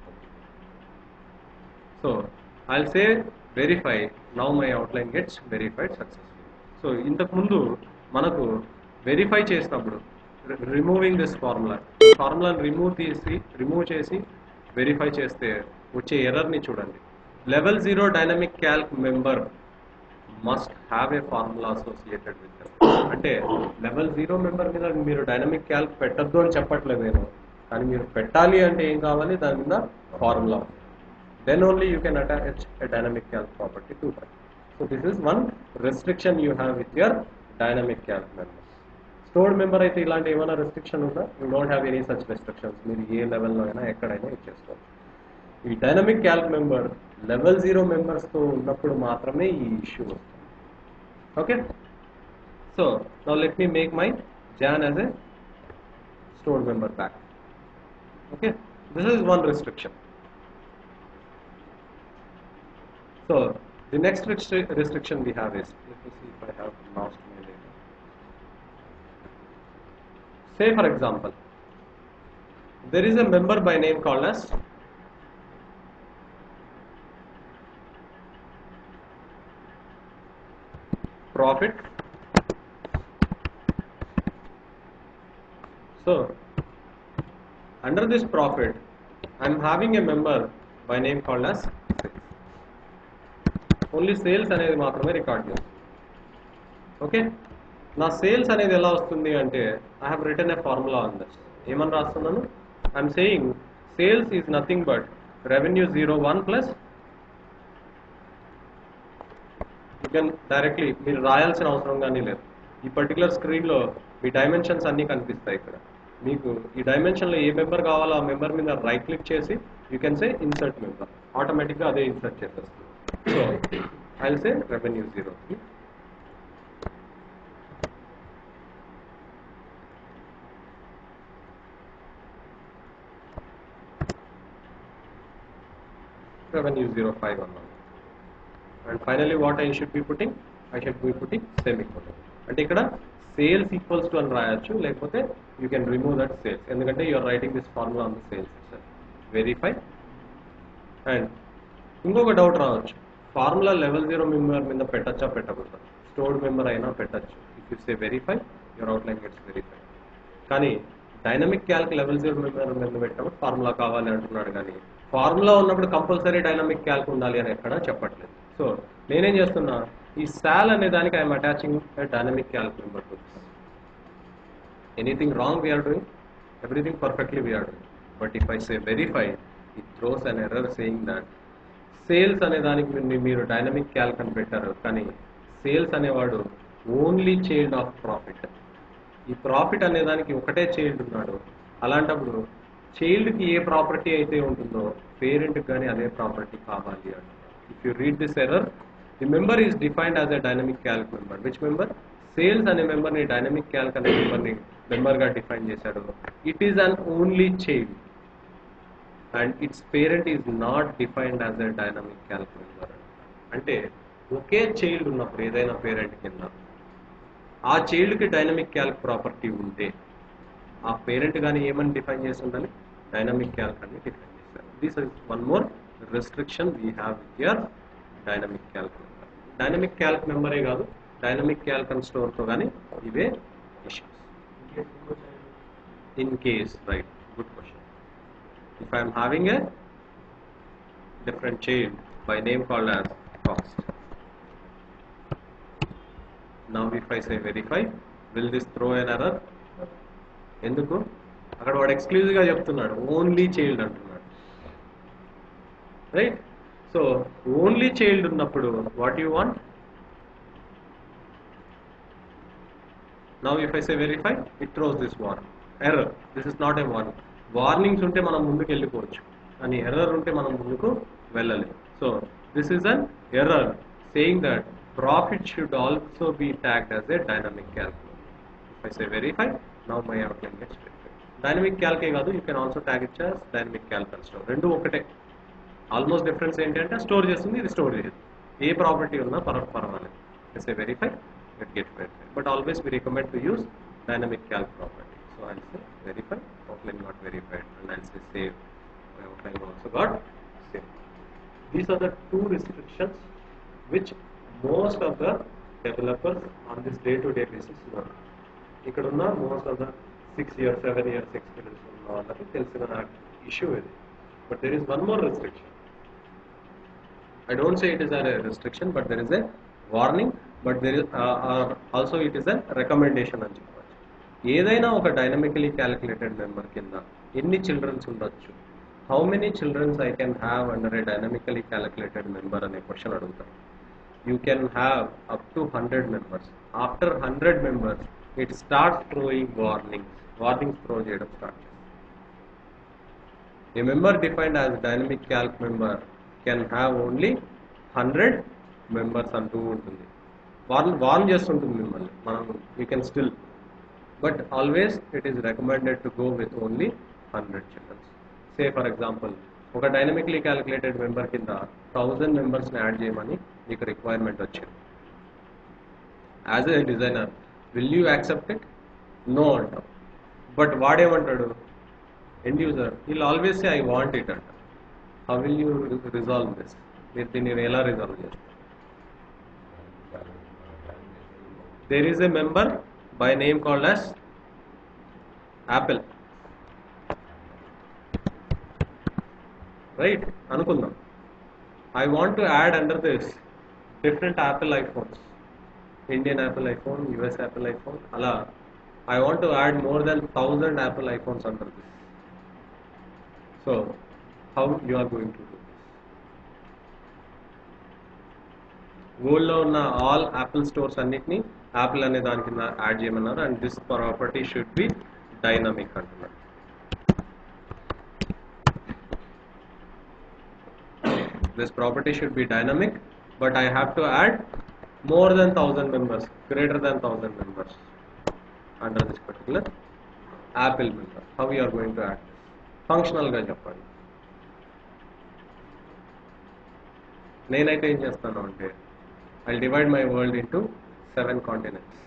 so I'll say verify now my outline gets verified successful so ఇంతకు ముందు మనకు verify చేసినప్పుడు removing this formula ఫార్ములాని remove తీసి remove చేసి verify చేస్తే వచ్చే ఎర్రర్ని చూడండి level zero dynamic calc member must have a formula associated with అంటే లెవెల్ జీరో మెంబర్ మీద మీరు డైనమిక్ క్యాల్క్ పెట్టద్దు అని చెప్పట్లేదు నేను కానీ మీరు పెట్టాలి అంటే ఏం కావాలి దాని మీద formula then only you can attach a dynamic calc property to that. So this is one restriction you have with your dynamic calc members. Stored member అయితే ఇలాంటి ఏమైనా రెస్ట్రిక్షన్ ఉందా you don't have any such restrictions మీరు ఏ లెవెల్లో అయినా ఎక్కడైనా ఇచ్చేసుకోవచ్చు ఈ dynamic calc member level zero మెంబర్స్తో ఉన్నప్పుడు మాత్రమే ఈ ఇష్యూ వస్తుంది okay so now let me make my John as a stored member back okay this is one restriction So the next restri- restriction we have is, let me see if I have lost my data. Say for example, there is a member by name called as profit. So under this profit, I am having a member by name called as sales. Only sales అనేది మాత్రమే record చేస్తుంది okay నా sales అనేది ఎలా వస్తుంది అంటే I have return a formula on that ఏమని రాస్తున్నాను I'm saying sales is nothing but revenue zero one plus you can directly మీరు రాయాల్సిన అవసరం కానీ లేదు ఈ పర్టికులర్ స్క్రీన్లో మీ డైమెన్షన్స్ అన్నీ కనిపిస్తాయి ఇక్కడ మీకు ఈ డైమెన్షన్లో ఏ మెంబర్ కావాలో ఆ మెంబర్ మీద రైట్ క్లిక్ చేసి you can say insert member ఆటోమేటిక్గా అదే ఇన్సర్ట్ చేసేస్తుంది so I'll say revenue zero revenue 05 అన్నాను and finally what I should be putting I should be putting semicolon అంటే ఇక్కడ సేల్స్ ఈక్వల్స్ టు అని రాయొచ్చు లేకపోతే you can remove that sales ఎందుకంటే you're writing this formula on the sales verify and ఇంకొక doubt రావచ్చు formula level zero member మీద పెట్టచ్చా పెట్టకూడదు స్టోర్డ్ మెంబర్ అయినా పెట్టచ్చు if you say verify your outline gets verify కానీ dynamic calc level zero member మీద పెట్టినప్పుడు ఫార్ములా కావాలి అంటున్నాడు కానీ ఫార్ములా ఉన్నప్పుడు కంపల్సరీ డైనమిక్ క్యాల్క్ ఉండాలి అని ఎక్కడా చెప్పట్లేదు సో నేనేం చేస్తున్నా ఈ సాల్ అనే దానికి I'm attaching dynamic calc member to anything wrong we're doing everything perfectly we're doing but if I say verify it throws an error saying that sales అనే దానికి మీరు- మీరు డైనమిక్ క్యాల్క్ అని పెట్టారు కానీ సేల్స్ అనేవాడు ఓన్లీ చైల్డ్ ఆఫ్ ప్రాఫిట్ ఈ profit అనే దానికి ఒకటే చైల్డ్ ఉన్నాడు అలాంటప్పుడు చైల్డ్కి ఏ ప్రాపర్టీ అయితే ఉంటుందో పేరెంట్కి కానీ అదే ప్రాపర్టీ కావాలి అంట if you read this error the member is defined as a dynamic calc member which member sales అనే మెంబర్ని డైనమిక్ క్యాల్క్ అనే మెంబర్ని మెంబర్గా డిఫైన్ చేశాడు it is an only child and its parent is not defined as a dynamic calc member అంటే ఒకే child ఉన్నప్పుడు ఏదైనా పేరెంట్ కింద ఆ చైల్డ్కి డైనమిక్ క్యాల్క్ ప్రాపర్టీ ఉంటే ఆ పేరెంట్ కానీ ఏమని డిఫైన్ చేసి ఉండాలి డైనమిక్ క్యాల్క్ అని డిఫైన్ చేస్తారు this is one more restriction we have here dynamic calc member dynamic calc మెంబరే కాదు డైనమిక్ క్యాల్క్ అండ్ స్టోర్తో కానీ ఇవే issues in case right good question if i am having a different child by name called as cost now if i say verify will this throw an error ఎందుకు అక్కడ వాడు ఎక్స్క్లూజివ్గా చెప్తున్నాడు only child అంటున్నాడు right so only child ఉన్నప్పుడు what you want now if I say verify it throws this warn error this is not a warning warnings ఉంటే మనం ముందుకు వెళ్ళిపోవచ్చు కానీ ఎర్రర్ ఉంటే మనం ముందుకు వెళ్ళలేము so this is an error saying that profit should also be tagged as a dynamic calculator if I say verify now my outline gets dynamic క్యాల్కే కాదు you can also tag it as dynamic calc store రెండు ఒకటే almost difference ఏంటంటే store చేస్తుంది ఇది store చేయదు ఏ property ఉన్నా పర పర్వాలేదు as a verify it get verify but always we recommend to use dynamic calc property so i'll say verify outline got verified and i'll say save my outline also got saved these are the two restrictions which most of the developers on this day to day basis know ఇక్కడ ఉన్న most of the six years seven years experience ఉన్న వాళ్ళకి తెలిసిన issue ఇది but there is one more restriction I don't say it is a restriction, but there is a warning, but there is uh, uh, also it is a recommendation అని చెప్పవచ్చు ఏదైనా ఒక dynamically calculated member కింద ఎన్ని childrens ఉండొచ్చు how many childrens I can have under a dynamically calculated member అనే question అడుగుతారు you can have up to hundred members after hundred members it start throwing warnings warnings throw చేయడం start చేస్తుంది A member defined as dynamic calc member can have only 100 members అంటూ ఉంటుంది warn warn చేస్తుంటుంది మిమ్మల్ని మనం you can still but always it is recommended to go with only hundred childrens say for example ఒక dynamically calculated member కింద thousand మెంబర్స్ని add చేయమని మీకు రిక్వైర్మెంట్ వచ్చింది as a designer will you accept it no అంటాం బట్ వాడేమంటాడు end user will always say I want it అంట how will you re- resolve this మీరు దీన్ని ఎలా రిజాల్వ్ చేస్తారు there is a member by name called as apple right అనుకుందాం I want to add under this different apple iPhones Indian Apple iPhone US Apple iPhone అలా I want to add more than 1000 Apple iPhones under this So, how you are going to do this? వరల్డ్లో ఉన్న all Apple stores అన్నిటిని Apple అనే దాని కింద add చేయమన్నారు and this property should be dynamic అంటున్నారు this property should be dynamic but I have to add more than thousand members greater than thousand members under this particular Apple member how you are going to add ఫంక్షనల్గా చెప్పండి నేనైతే ఏం చేస్తాను అంటే I divide my world into seven continents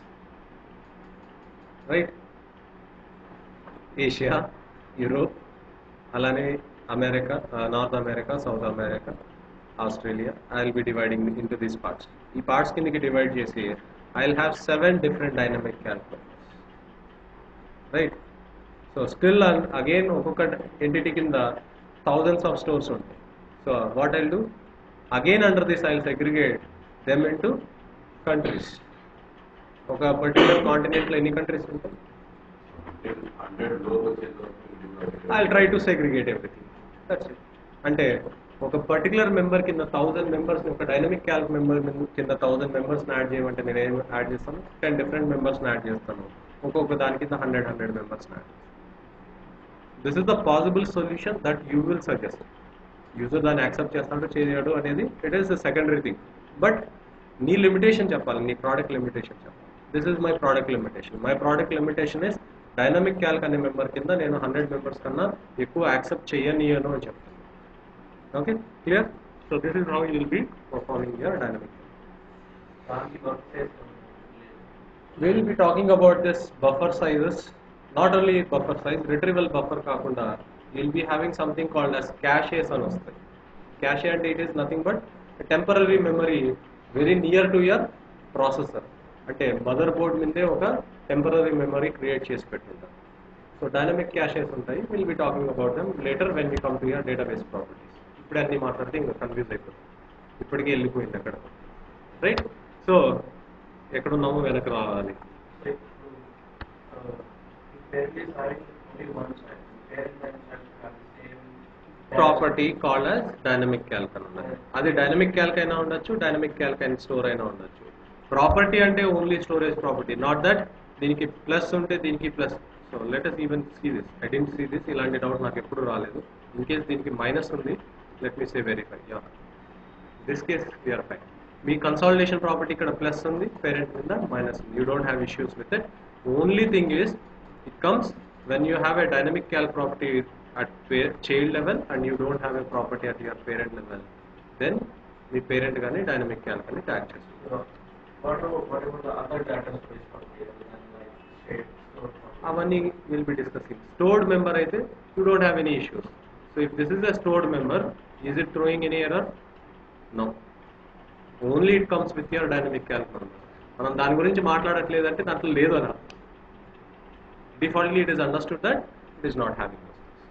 right Asia Europe అలానే America North America south America Australia I will be dividing into these parts ఈ parts కిందకి divide చేసి I will have seven different dynamic calculators right so still again ఒక్కొక్క entity కింద thousands of stores ఉంటాయి so what I'll do again under this I segregate them into countries ఒక particular కాంటినెంట్లో ఎన్ని countries ఉంటాయి hundred లోపు వచ్చేది I try to segregate everything that's it అంటే ఒక పర్టికులర్ మెంబర్ కింద థౌసండ్ మెంబర్స్ ఒక డైనమిక్ క్యాల్క్ మెంబర్ కింద థౌసండ్ మెంబర్స్ని యాడ్ చేయమంటే నేను ఏం యాడ్ చేస్తాను టెన్ డిఫరెంట్ మెంబర్స్ని యాడ్ చేస్తాను ఒక్కొక్క దాని కింద హండ్రెడ్ హండ్రెడ్ మెంబర్స్ని add this is the possible solution that you will suggest user దాన్ని యాక్సెప్ట్ చేస్తాడు చేయడు అనేది it is the secondary thing but నీ లిమిటేషన్ చెప్పాలి నీ ప్రోడక్ట్ లిమిటేషన్ చెప్పాలి this is my product limitation my product limitation is dynamic calc అనే member కింద నేను హండ్రెడ్ మెంబర్స్ కన్నా ఎక్కువ యాక్సెప్ట్ చేయనీయను అని చెప్తాను okay clear so this is how you will be performing your dynamic దానికి వర్క్ చేస్తాం we will be talking about this buffer sizes not only buffer size retrieval buffer కాకుండా you'll be having something called as caches అని వస్తాయి cache అంటే it is nothing but a temporary memory very near to your processor అంటే motherboard మీదే ఒక temporary memory create చేసి పెట్టుంటారు so dynamic caches ఉంటాయి will be talking about them later when we come to your database properties ఇప్పుడు అన్ని మాట్లాడితే ఇంకా confuse అయిపోతుంది ఇప్పటికే వెళ్ళిపోయింది అక్కడ రైట్ సో ఎక్కడున్నామో వెనక రావాలి property called as dynamic calc అని ఉన్నది అది డైనమిక్ క్యాల్క్ అయినా ఉండొచ్చు డైనమిక్ క్యాల్క్ అయిన స్టోర్ అయినా ఉండొచ్చు ప్రాపర్టీ అంటే only storage property not that దీనికి ప్లస్ ఉంటే దీనికి plus so let us even see this I didn't see this ఇలాంటి డౌట్ నాకు ఎప్పుడు రాలేదు ఇన్ కేస్ దీనికి మైనస్ ఉంది let me say verify yeah this case we're fine మీ కన్సాలిడేషన్ ప్రాపర్టీ ఇక్కడ ప్లస్ ఉంది పేరెంట్ మీద మైనస్ ఉంది you don't have issues with it only thing is it comes when you have a dynamic క్యాల్ property at pa- child level and you don't have a property at your parent level then మీ parent కానీ dynamic calc కానీ tag చేస్తుంది What about what about the other data space property other than like shared stored property? అవన్నీ will be discussing stored member అయితే you don't have any issues so if this is a stored member is it throwing any error no only it comes with your dynamic calc member మనం దాని గురించి మాట్లాడట్లేదంటే దాంట్లో లేదు అని డిఫాల్ట్లీ it is understood that it is not having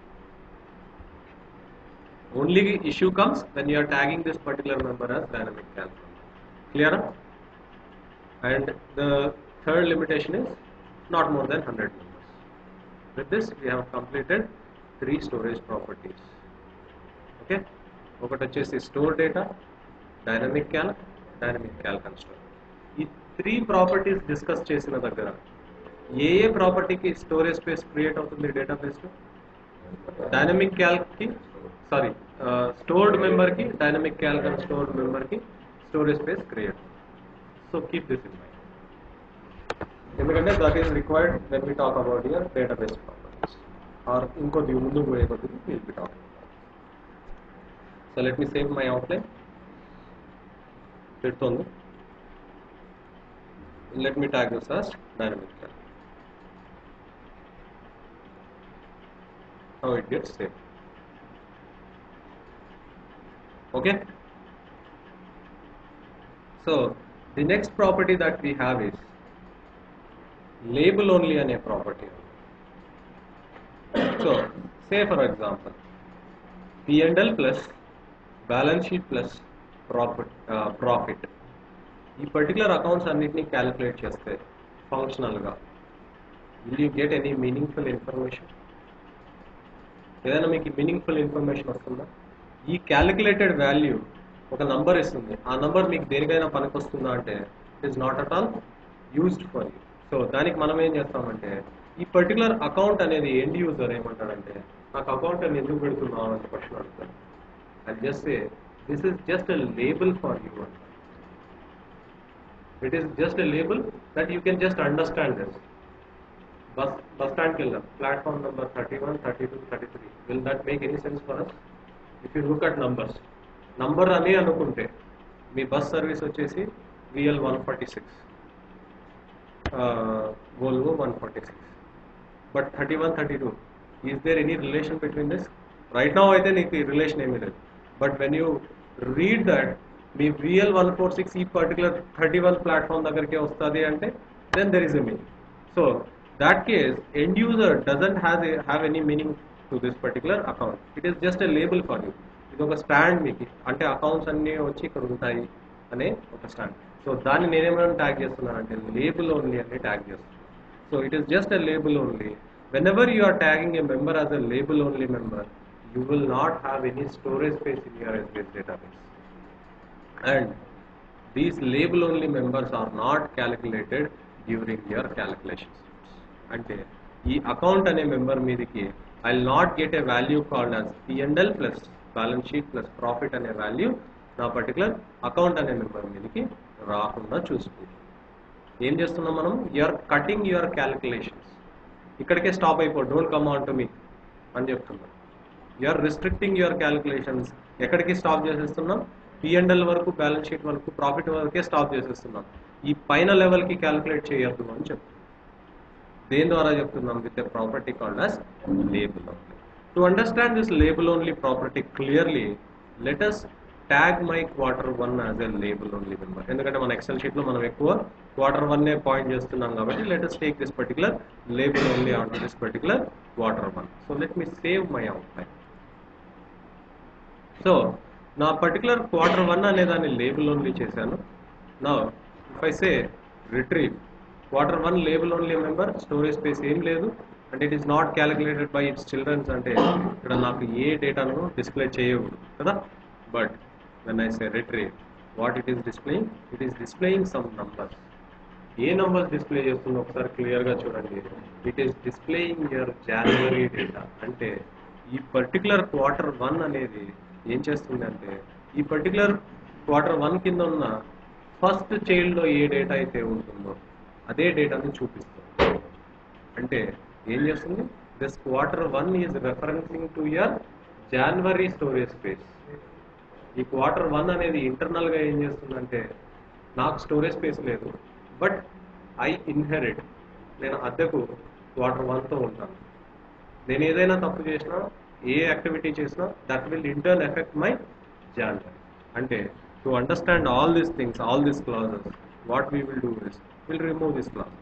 only issue comes when you are tagging this particular member as dynamic cal clear and the third limitation is not more than 100 members with this we have completed three storage properties okay ఒకటి వచ్చేసి store data dynamic calc dynamic calc construct ఈ three properties discuss చేసిన దగ్గర ఏ ఏ ప్రాపర్టీకి storage space create అవుతుంది డేటాబేస్లో dynamic క్యాల్కి sorry stored మెంబర్కి డైనమిక్ క్యాల్క్ అండ్ స్టోర్డ్ మెంబర్కి storage space create so keep this in mind ఎందుకంటే that is required when we talk about your database properties are ఇంకొద్ది ముందుకు పోయే కొద్ది will be talk so let me save my outline పెడుతోంది let me tag this as dynamic calc how it gets saved okay so the next property that we have is label only on a property so say for example p&l plus balance sheet plus profit uh, profit ఈ particular accounts అన్నిటిని calculate చేస్తే ఫంక్షనల్గా will you get any meaningful information ఏదైనా మీకు meaningful information వస్తుందా ఈ calculated value ఒక number ఇస్తుంది ఆ నంబర్ మీకు దేనికైనా పనికొస్తుందా అంటే it is not at all used for you so దానికి మనం ఏం చేస్తామంటే ఈ పర్టికులర్ అకౌంట్ అనేది ఎండ్ యూజర్ ఏమంటాడంటే నాకు అకౌంట్ అని ఎందుకు పెడుతున్నావు అని క్వశ్చన్ అడుగుతాడు అది just this is just a label for you అంట it is just a label that you can just understand this bus bus స్టాండ్కి వెళ్దాం platform number thirty one thirty two thirty three will that make any sense for us if you look at numbers number అని అనుకుంటే మీ bus service వచ్చేసి VL one forty six Volvo one forty six but thirty one thirty two is there any relation between this right now అయితే నీకు ఈ relation ఏమీ లేదు but when you read that మీ విఎల్ వన్ ఫోర్ సిక్స్ ఈ particular thirty one platform దగ్గరికి వస్తుంది అంటే then there is a meaning so that case end user doesn't has a, have any meaning to this particular account it is just a label for you ఇది ఒక stand మీకు అంటే accounts అన్నీ వచ్చి ఇక్కడ ఉంటాయి అనే ఒక స్టాండ్ సో సో దాన్ని నేనేమైనా ట్యాగ్ చేస్తున్నానంటే లేబుల్ ఓన్లీ అని ట్యాగ్ చేస్తున్నాను so it is just a label only whenever you are tagging a member as a label only member you will not have any storage space in your Essbase database and these label only members are not calculated during your calculations అంటే ఈ account అనే member మీదకి I not get a value called as P and L plus balance sheet plus profit అనే value నా particular account అనే member మీదకి రాకుండా చూసుకుంటాం ఏం చేస్తున్నాం మనం యూఆర్ కటింగ్ యువర్ క్యాలిక్యులేషన్స్ ఇక్కడికే స్టాప్ అయిపో don't come on to me అని చెప్తున్నాం యూఆర్ రిస్ట్రిక్టింగ్ యువర్ క్యాలిక్యులేషన్స్ ఎక్కడికి స్టాప్ చేసేస్తున్నాం పిఎండ్ఎల్ వరకు బ్యాలెన్స్ షీట్ వరకు ప్రాఫిట్ వరకే స్టాప్ చేసేస్తున్నాం ఈ పైన లెవెల్కి క్యాలిక్యులేట్ చేయొద్దు అని చెప్తున్నాం దేని ద్వారా చెప్తున్నాం with a property called as label to understand this label only property clearly let us tag my quarter one as a label only member ఎందుకంటే మన ఎక్సెల్ షీట్ లో మనం ఎక్కువ క్వార్టర్ వన్ నే పాయింట్ చేస్తున్నాం కాబట్టి let us take this particular label only on to this particular quarter one so let me save my outline so నా particular quarter one అనే దాన్ని లేబుల్ ఓన్లీ చేశాను నా if I say retrieve quarter one label only member storage space ఏం లేదు అంటే it is not calculated by its children's అంటే ఇక్కడ నాకు ఏ డేటాను డిస్ప్లే చేయకూడదు కదా but when I say retrieve what it is displaying it is displaying some numbers ఏ నంబర్స్ డిస్ప్లే చేస్తుందో ఒకసారి క్లియర్ గా చూడండి it is displaying your January data అంటే ఈ పర్టికులర్ క్వార్టర్ వన్ అనేది ఏం చేస్తుంది అంటే ఈ పర్టికులర్ క్వార్టర్ వన్ కింద ఉన్న ఫస్ట్ చైల్డ్ లో ఏ డేటా అయితే ఉంటుందో అదే డేటాని చూపిస్తుంది అంటే ఏం చేస్తుంది this quarter one is referencing to your January storage space ఈ క్వార్టర్ వన్ అనేది ఇంటర్నల్ గా ఏం చేస్తుందంటే నాకు స్టోరేజ్ స్పేస్ లేదు బట్ ఐ ఇన్హెరిట్ నేను అద్దెకు క్వార్టర్ వన్తో ఉంటాను నేను ఏదైనా తప్పు చేసినా ఏ యాక్టివిటీ చేసినా that will in turn effect my January అంటే to understand all these things all these clauses what we will do is will remove this clauses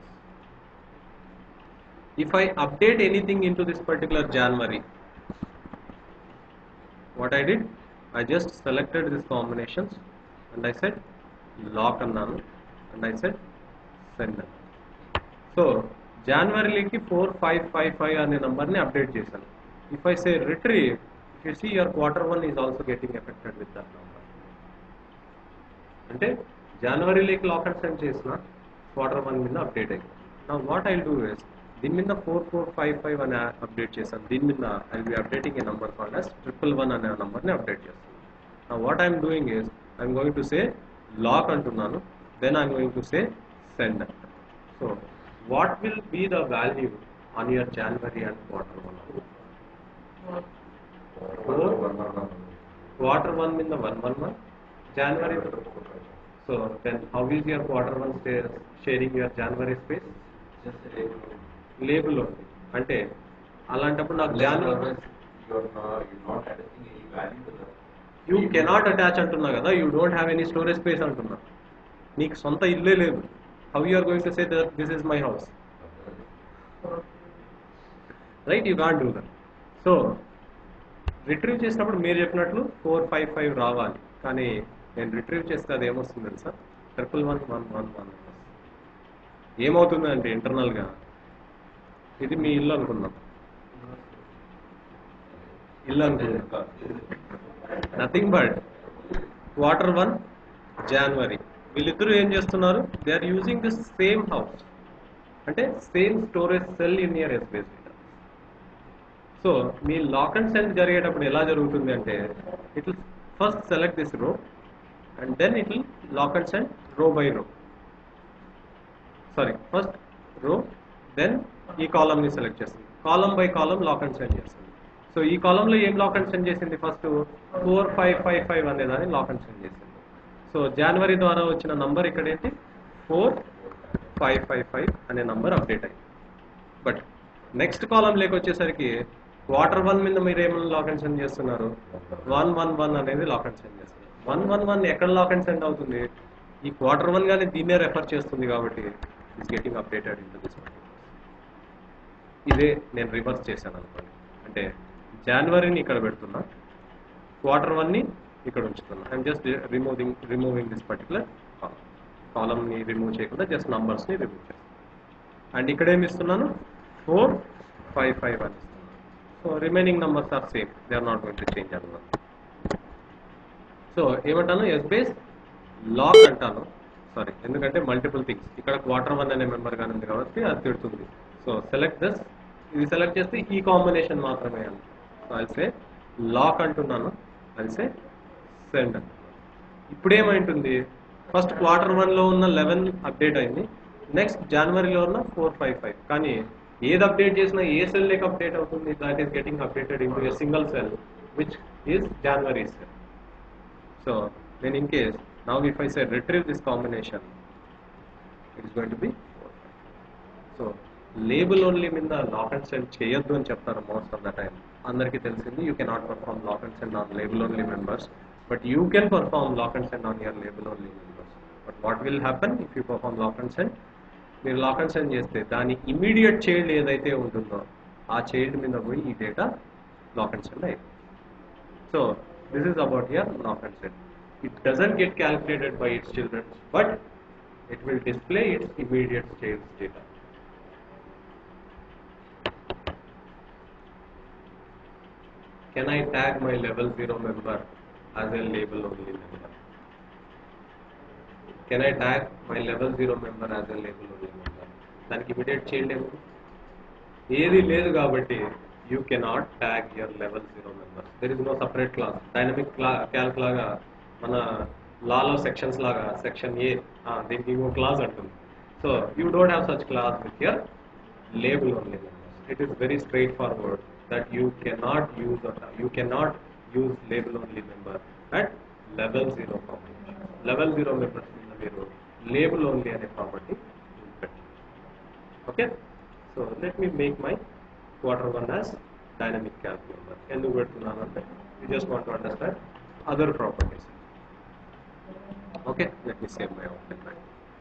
if I update anything into this particular January, what I did, I just selected these combinations and I said lock అన్నాను and I said send అన్నాను. So జనవరిలోకి four five five five అనే నెంబర్ని update చేశాను if I say retrieve if you see your quarter one is also getting affected with that number అంటే జనవరిలోకి lock and send చేసిన quarter one మీద update అయింది నా వాట్ ఐ డూ ఇస్ దీని మీద ఫోర్ ఫోర్ ఫైవ్ ఫైవ్ అని update చేశాను దీని మీద I be updating a number called as triple one అనే నంబర్ని అప్డేట్ చేస్తాను నా what I'm doing is I'm going to say lock అంటున్నాను then I'm going to say send so what will be the value on your January and quarter one quarter one మీద one one one January so then how is your quarter one sharing your January space Just a label. Label ఉంది అంటే అలాంటప్పుడు నాకు January You're not, you're not adding any value to the. You cannot attach అంటున్నా కదా you don't have any storage space అంటున్నా నీకు సొంత ఇల్లే లేదు how you are going to say that this is my house right you can't do that so retrieve చేసినప్పుడు మీరు చెప్పినట్లు ఫోర్ ఫైవ్ ఫైవ్ రావాలి కానీ నేను రిట్రీవ్ చేస్తే అది ఏమొస్తుంది తెలుసా triple one one one one ఏమవుతుంది అంటే ఇంటర్నల్గా ఇది మీ ఇల్లు అనుకుందాం ఇల్లు అనుకుందాం nothing but quarter one January వీళ్ళిద్దరూ ఏం చేస్తున్నారు they are using this same house అంటే same storage cell in your space so మీ లాక్ అండ్ సెండ్ జరిగేటప్పుడు ఎలా జరుగుతుంది అంటే it will first select this row and then it will lock and send row by row sorry first row then ఈ column ని select చేస్తుంది column by column lock and send చేస్తుంది so ఈ column లో ఏం లాక్ అండ్ సెండ్ చేసింది first four five five five అనే దాన్ని లాక్ అండ్ సెండ్ చేసింది సో జనవరి ద్వారా వచ్చిన నంబర్ ఇక్కడ ఏంటి ఫోర్ ఫైవ్ ఫైవ్ ఫైవ్ అనే నంబర్ అప్డేట్ అయింది బట్ నెక్స్ట్ కాలం లేక వచ్చేసరికి క్వార్టర్ వన్ మీద మీరు ఏమైనా లాక్ అండ్ సెండ్ చేస్తున్నారు వన్ వన్ వన్ అనేది లాక్ అండ్ సెండ్ చేస్తున్నారు వన్ వన్ వన్ ఎక్కడ లాక్ అండ్ సెండ్ అవుతుంది ఈ క్వార్టర్ వన్ గానీ దీన్నే రెఫర్ చేస్తుంది కాబట్టి it's getting updated in this ఇదే నేను రివర్స్ చేశాను అనుకోండి అంటే జనవరిని ఇక్కడ పెడుతున్నా క్వార్టర్ వన్ ని ఇక్కడ ఉంచుతున్నా I'm just removing removing this particular కాలమ్ని రిమూవ్ చేయకుండా జస్ట్ నంబర్స్ని రిమూవ్ చేస్తాను అండ్ ఇక్కడ ఏమి ఇస్తున్నాను ఫోర్ ఫైవ్ ఫైవ్ అని ఇస్తున్నాను so remaining numbers are same they are not going to change అన్నమాట సో ఏమంటాను ఎస్ బేస్ లాక్ అంటాను సారీ ఎందుకంటే మల్టిపుల్ థింగ్స్ ఇక్కడ క్వార్టర్ వన్ అనే మెంబర్ కానీ ఉంది కాబట్టి అది తిడుతుంది సో సెలెక్ట్ దిస్ ఇది సెలెక్ట్ చేస్తే ఈ కాంబినేషన్ మాత్రమే అని సో అల్సే లాక్ అంటున్నాను అల్సే సెండ్ ఇప్పుడు ఏమైంటుంది ఫస్ట్ క్వార్టర్ వన్లో ఉన్న లెవెన్ అప్డేట్ అయింది నెక్స్ట్ జనవరిలో ఉన్న ఫోర్ ఫైవ్ ఫైవ్ కానీ ఏది అప్డేట్ చేసినా ఏ సెల్ లేక అప్డేట్ అవుతుంది that is getting updated in a single cell which is January cell so then in case now if I say retrieve this combination it is going to be 4 so label only మీద lock and send చేయొద్దు అని చెప్తారు most of the time అందరికీ తెలిసింది you cannot perform lock and send on label only members but you can perform lock and send on your label only members but what will happen if you perform lock and send మీరు lock and send చేస్తే దాని immediate child ఏదైతే ఉంటుందో ఆ child మీద పోయి ఈ data lock and send అయిపోతుంది So this is about your lock and set. It doesn't get calculated by its children, but it will display its immediate child's data. Can I tag my level 0 member as a label only member? Can I tag my level 0 member as a label only member? దానికి immediate child ఏమో ఏది లేదు కాబట్టి you cannot tag your level zero members there is no separate class dynamic calc లాగా మన లాలో sections లాగా section ఏ దీనికి ఇంకో క్లాస్ అంటుంది so you don't have such class with your label only members it is very straightforward that you cannot use you cannot use label only member at level zero combination level zero members మీద మీరు label only అనే property okay so let me make my quarter one as dynamic calc number. ఎందుకు పెడుతున్నాను అంటే you just want to understand other properties. Okay, let me save my outline back.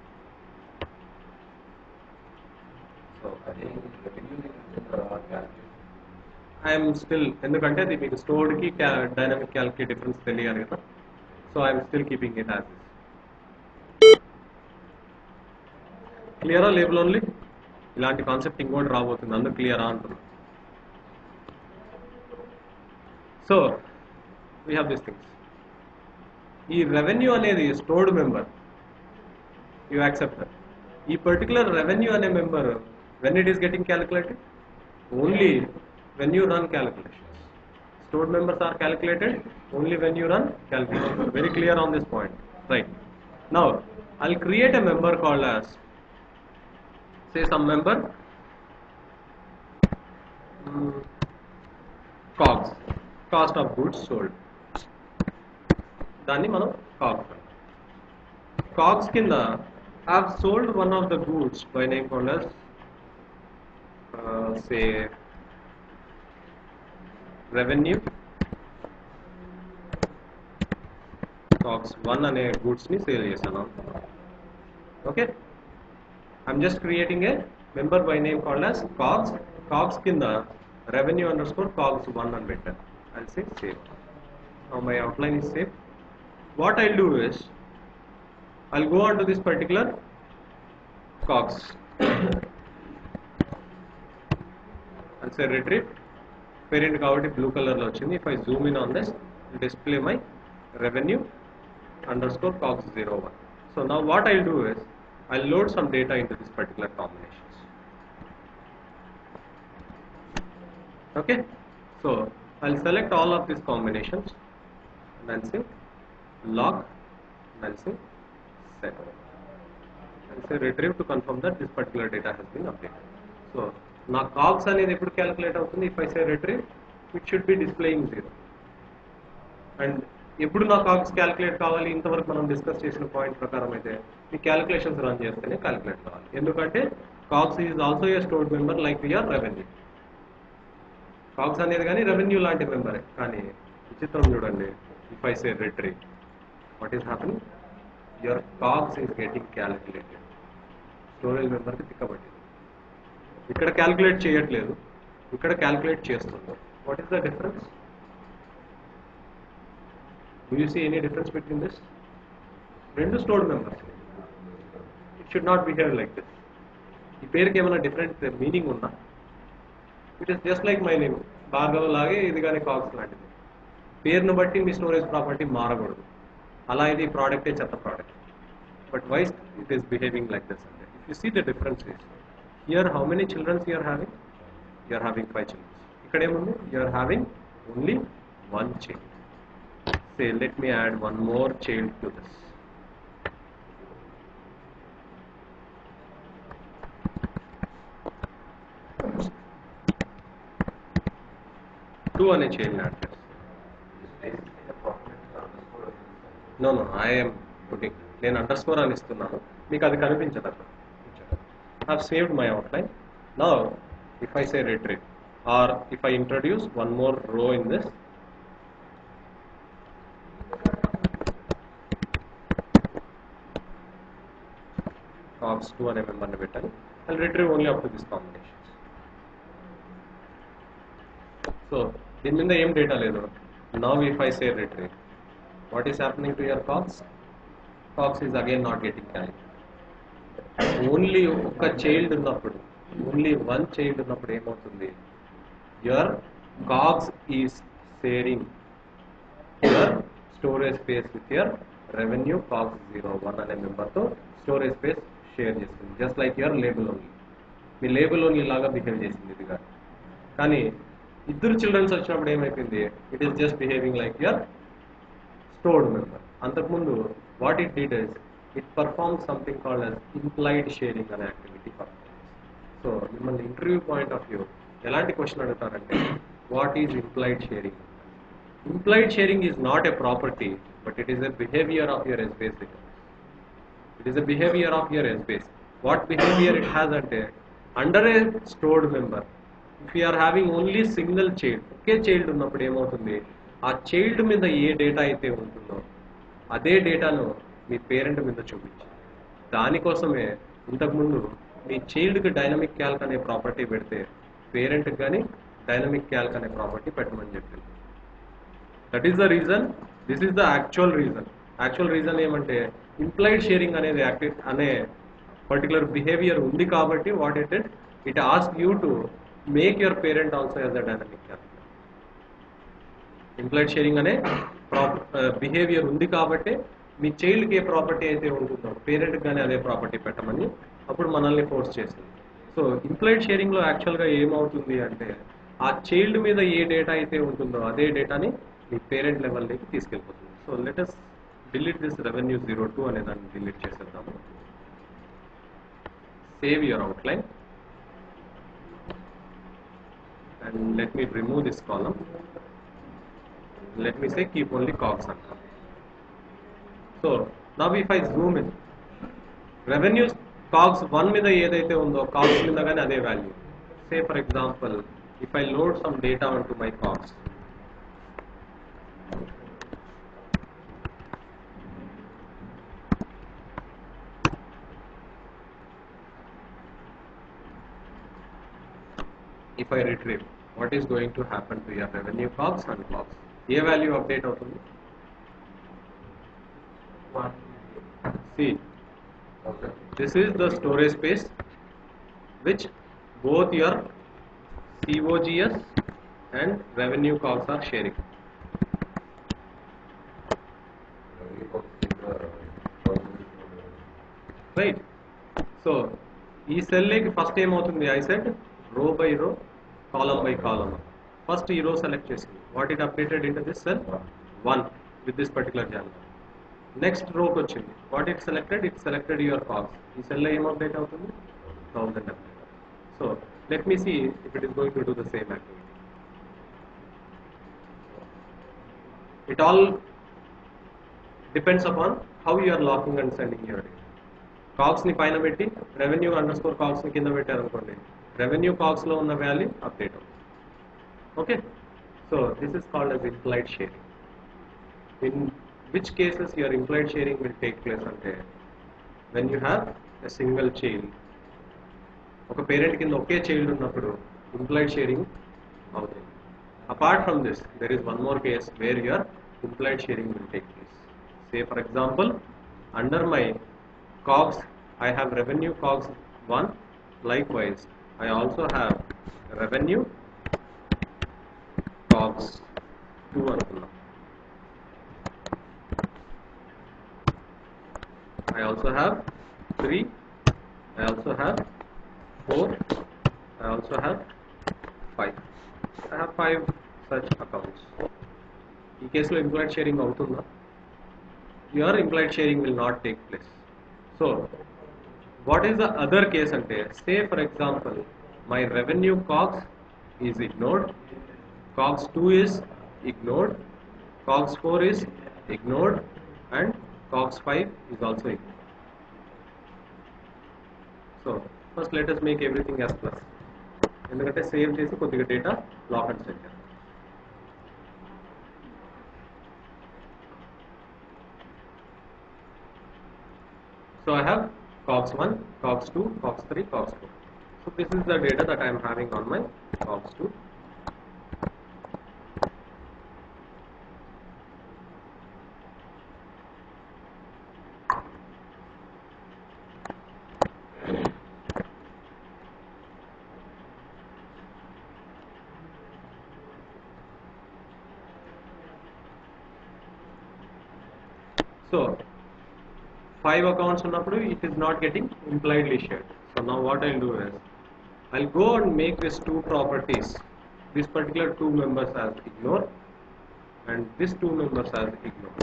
So అదే revenue calculation I am still ఎందుకంటే ఇది మీకు stored కి dynamic Calc కి difference తెలియాలి కదా so I'm still keeping it as క్లియరా లేబుల్ ఓన్లీ ఇలాంటి కాన్సెప్ట్ ఇంకోటి రాబోతుంది అందరు క్లియరా అంటున్నారు so we have this things ఈ రెవెన్యూ అనేది స్టోర్డ్ మెంబర్ యూ యాక్సెప్ట్ ఈ పర్టికులర్ రెవెన్యూ అనే member when it is getting calculated only when you run calculations stored members are calculated only when you run calculation. Very clear on this point. Right. Now, I'll create a member called as, say some member, mm, COGS, cost of goods sold. దాన్ని మనం COGS అంటాం. COGS కింద I have sold one of the goods by name called as, uh, say, revenue cogs one అనే goods ని sale చేశాను okay I'm just creating a member by name called as cogs cogs కింద revenue under score cogs one అని పెట్టాను I say save my outline is save what I do is I'll go on to this particular cogs and say retrieve parent కాబట్టి blue colour లో వచ్చింది if I zoom in on this display my revenue under score Cox zero one so నా what I do is I load some data in to this particular combinations okay so I select all of this combinations and say log and say set and say retrieve to confirm that this particular data has been updated. So నా కాగ్స్ అనేది ఎప్పుడు calculate అవుతుంది if I say retrieve it should be displaying zero and ఎప్పుడు నా కాగ్స్ calculate కావాలి ఇంతవరకు మనం discuss చేసిన పాయింట్ ప్రకారం అయితే ఈ క్యాలిక్యులేషన్స్ రన్ చేస్తేనే క్యాలిక్యులేట్ కావాలి ఎందుకంటే cogs is also a stored member like your revenue cogs అనేది కానీ రెవెన్యూ లాంటి మెంబరే కానీ విచిత్రం చూడండి if I say retrieve what is happening your cogs is getting calculated storage మెంబర్కి తిక్కబట్టింది ఇక్కడ క్యాలిక్యులేట్ చేయట్లేదు ఇక్కడ క్యాలిక్యులేట్ చేస్తుంది what is the difference do you see any difference between this రెండు stored members should not behave like this ఈ పేరుకి ఏమైనా డిఫరెంట్ మీనింగ్ ఉందా it is just like my name Bhargav లాగే ఇది కానీ కాక్స్ లాంటిది పేరును బట్టి మీ స్టోరేజ్ ప్రాపర్టీ మారకూడదు అలా ఇది ప్రోడక్టే చెత్త product but why's it is behaving like this అంటే if you see the difference is here how many childrens you're having you're having five childrens ఇక్కడ ఏముంది you're having only one child say let me add one more child to this two అనే child add చేస్తాను no no I'm putting నేను under score అని ఇస్తున్నాను మీకు అది కనిపించదు అక్కడ have saved my outline now if I say retrieve or if I introduce one more row in this cogs two అనే మెంబర్ని పెట్టాను and retrieve only up to this combinations so దీని మీద ఏం డేటా లేదు now if I say retrieve what is happening to your cox cox is again not getting carried only ఒక్క child ఉన్నప్పుడు only one child ఉన్నప్పుడు ఏమవుతుంది your cogs is sharing your storage space with your revenue cogs zero one అనే మెంబర్తో storage space share చేస్తుంది just like your label only మీ label only లాగా behave చేసింది ఇది కాదు కానీ ఇద్దరు చిల్డ్రన్స్ వచ్చినప్పుడు ఏమైపోయింది it is just behaving like your stored member అంతకుముందు what it did is it perform something called as implied sharing అనే యాక్టివిటీ సో మిమ్మల్ని ఇంటర్వ్యూ పాయింట్ ఆఫ్ వ్యూ ఎలాంటి క్వశ్చన్ అడుగుతారంటే what is implied sharing implied sharing is not a property but it is a behaviour of your Essbase it is a behaviour of your Essbase what behaviour it has అంటే under a stored member if you are having only single child ఒకే child ఉన్నప్పుడు ఏమవుతుంది ఆ child మీద ఏ data అయితే ఉంటుందో అదే డేటాను మీ పేరెంట్ మీద చూపించి దానికోసమే ఇంతకుముందు మీ చైల్డ్కి డైనమిక్ క్యాల్క్ అనే ప్రాపర్టీ పెడితే పేరెంట్కి కానీ డైనమిక్ క్యాల్క్ అనే ప్రాపర్టీ పెట్టమని చెప్పింది that is the reason this is the actual reason actual reason ఏమంటే ఇంప్లాయిడ్ షేరింగ్ అనేది యాక్టివ్ అనే పర్టికులర్ బిహేవియర్ ఉంది కాబట్టి what it it it ask you to make your parent also as a dynamic calc implied sharing అనే behaviour ఉంది కాబట్టి మీ చైల్డ్కి ఏ property అయితే ఉంటుందో పేరెంట్కి కానీ అదే ప్రాపర్టీ పెట్టమని అప్పుడు మనల్ని ఫోర్స్ చేస్తుంది సో ఇంప్లాయిడ్ షేరింగ్లో యాక్చువల్గా ఏమవుతుంది అంటే ఆ చైల్డ్ మీద ఏ డేటా అయితే ఉంటుందో అదే డేటాని మీ పేరెంట్ లెవెల్లోకి తీసుకెళ్ళిపోతుంది so let's delete this revenue zero two అనే దాన్ని డిలీట్ చేసేద్దాము save your outline and let me remove this column let me say keep only cogs on top. So now if I zoom in, revenues cogs 1 మీద ఏదైతే ఉందో cogs మీద కానీ అదే value say for example if I load some data on to my cogs if I retrieve, what is going to happen to your revenue cogs and cogs? ఏ value update అవుతుంది See, this is the storage space which both your COGS and revenue cogs are sharing. Right so ఈ సెల్కి first ఏమవుతుంది I set row by row column by column first ఈ row select చేసింది what it updated in this cell one with this particular genre next రోకి వచ్చింది what it selected it selected your cogs ఈ సెల్లో ఏం update అవుతుంది thousand update so let me see if it is going to do the same activity it all depends upon how you are locking and sending your data cogs ని పైన పెట్టి revenue under score Cox ని కింద పెట్టారు అనుకోండి revenue cogs లో ఉన్న value update అవుతుంది okay so this is called as implied sharing in which cases your implied sharing will take place అంటే when you have a single child ఒక parent కింద ఒకే చైల్డ్ ఉన్నప్పుడు ఇంప్లైడ్ షేరింగ్ అవుతుంది apart from this there is one more case where your implied sharing will take place say for example under my cogs I have revenue cogs 1. Likewise, I also have revenue cogs 2 అనుకున్నాం I also have 3. I also have 4. I also have 5. I have 5 such accounts. ఈ కేసులో implied sharing అవుతుందా your implied sharing will not take place so what is the other case అంటే say for example my revenue cogs is ignored cogs two is ignored cogs four is ignored and cogs five is also ignored so first let us make everything as plus ఎందుకంటే save చేసి కొద్దిగా data lock and set చేస్తాం So I have COGS 1, COGS 2, COGS 3, COGS 4. So this is the data that I am having on my COGS 2. So five accounts ఉన్నప్పుడు it is not getting impliedly shared. So now what I'll do is I'll go and make these two properties, this particular two members as ignore and this two members as ignore.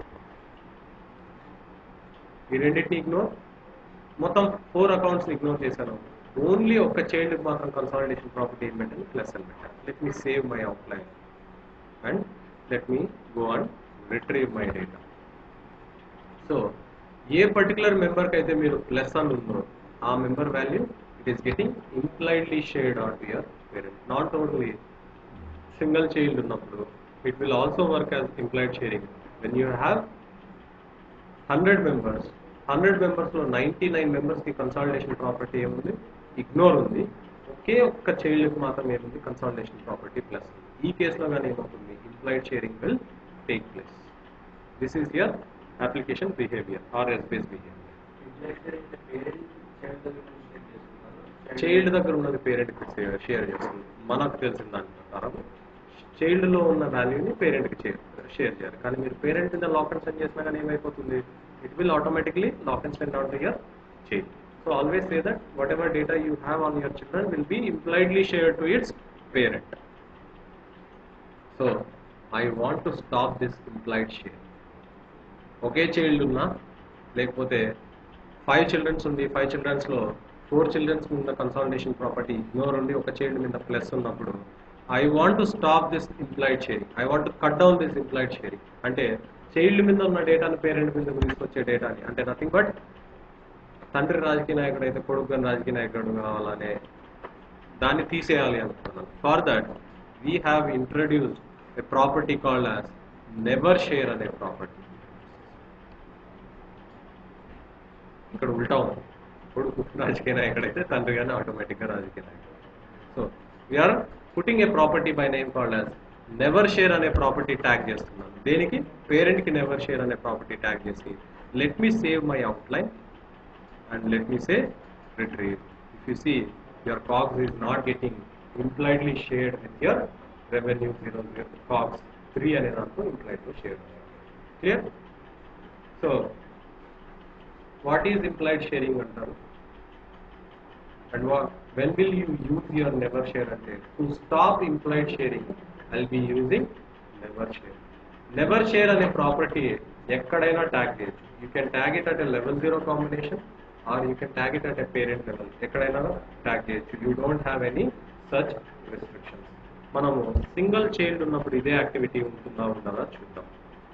ఈ రెండింటిని ignore మొత్తం four accounts ignore చేశాను only ఒక్క చైల్డ్కి మాత్రం consolidation property ఏం పెట్టాను plus అని పెట్టాను let me save my outline and let me go and retrieve my data so ఏ పర్టికులర్ మెంబర్కి అయితే మీరు ప్లస్ అని ఉందో ఆ member value it is getting impliedly shared on to your parent not only single child ఉన్నప్పుడు it will also work as implied sharing when you have hundred members hundred మెంబర్స్లో ninety nine మెంబర్స్కి consolidation property ఏముంది ignore ఉంది ఒకే ఒక్క చైల్డ్కి మాత్రం ఏముంది కన్సాలిడేషన్ ప్రాపర్టీ ప్లస్ ఈ కేసులో కానీ ఏమవుతుంది implied sharing will take place this is your application behaviour or Essbase behaviour child దగ్గర ఉన్నది పేరెంట్కి షేర్ చేస్తుంది మనకు తెలిసిన దాని ప్రకారం చైల్డ్లో ఉన్న వాల్యూని పేరెంట్కి షేర్ చేయాలి కానీ మీరు పేరెంట్ మీద లాక్ అండ్ సెండ్ చేసినా కానీ ఏమైపోతుంది it will automatically lock and send out your child so always say that whatever data you have on your children will be impliedly share to its parent so I want to stop this implied share ఒకే child ఉన్నా లేకపోతే five childrens ఉంది five చిల్డ్రన్స్లో four childrens మీద consolidation property ignore ఉండి ఒక child మీద plus ఉన్నప్పుడు I want to stop this implied sharing I want to cut down this implied sharing అంటే చైల్డ్ మీద ఉన్న డేటాను పేరెంట్ మీద తీసుకొచ్చే డేటాని అంటే నథింగ్ బట్ తండ్రి రాజకీయ నాయకుడు అయితే కొడుకు కానీ రాజకీయ నాయకుడు కావాలనే దాన్ని తీసేయాలి అనుకున్నాను for that we have introduced a property called as never share అనే ప్రాపర్టీ ఇక్కడ ఉల్టా ఉంది కొడుకు రాజకీయ నాయకుడు అయితే తండ్రి కానీ ఆటోమేటిక్గా రాజకీయ నాయకుడు so we're putting a property by name called as never share అనే ప్రాపర్టీ ట్యాగ్ చేస్తున్నాను దేనికి పేరెంట్కి నెవర్ షేర్ అనే ప్రాపర్టీ ట్యాగ్ చేసి let me save my outline and let me say retrieve. If you see your COGS is not getting impliedly shared with your revenue 0, 0 COGS 3 and also impliedly shared. Clear? So, what is implied sharing antaru? And what, when will you use your never share అంటే to stop implied sharing I'll be using never share. Never share అనే property ఎక్కడైనా tag చేయొచ్చు you can tag it at a level zero combination or you can tag it at a parent level ఎక్కడైనా tag చేయొచ్చు you don't have any such restrictions మనము single child ఉన్నప్పుడు ఇదే activity ఉంటుందా ఉండదా చూద్దాం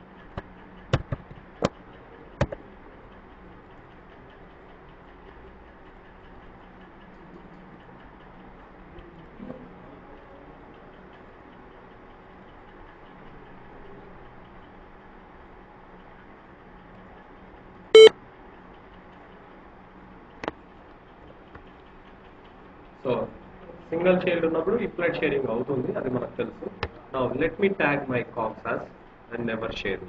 సో సింగిల్ చైల్డ్ ఉన్నప్పుడు implied sharing అవుతుంది అది మనకు తెలుసు నా let me tag my cogs as and never share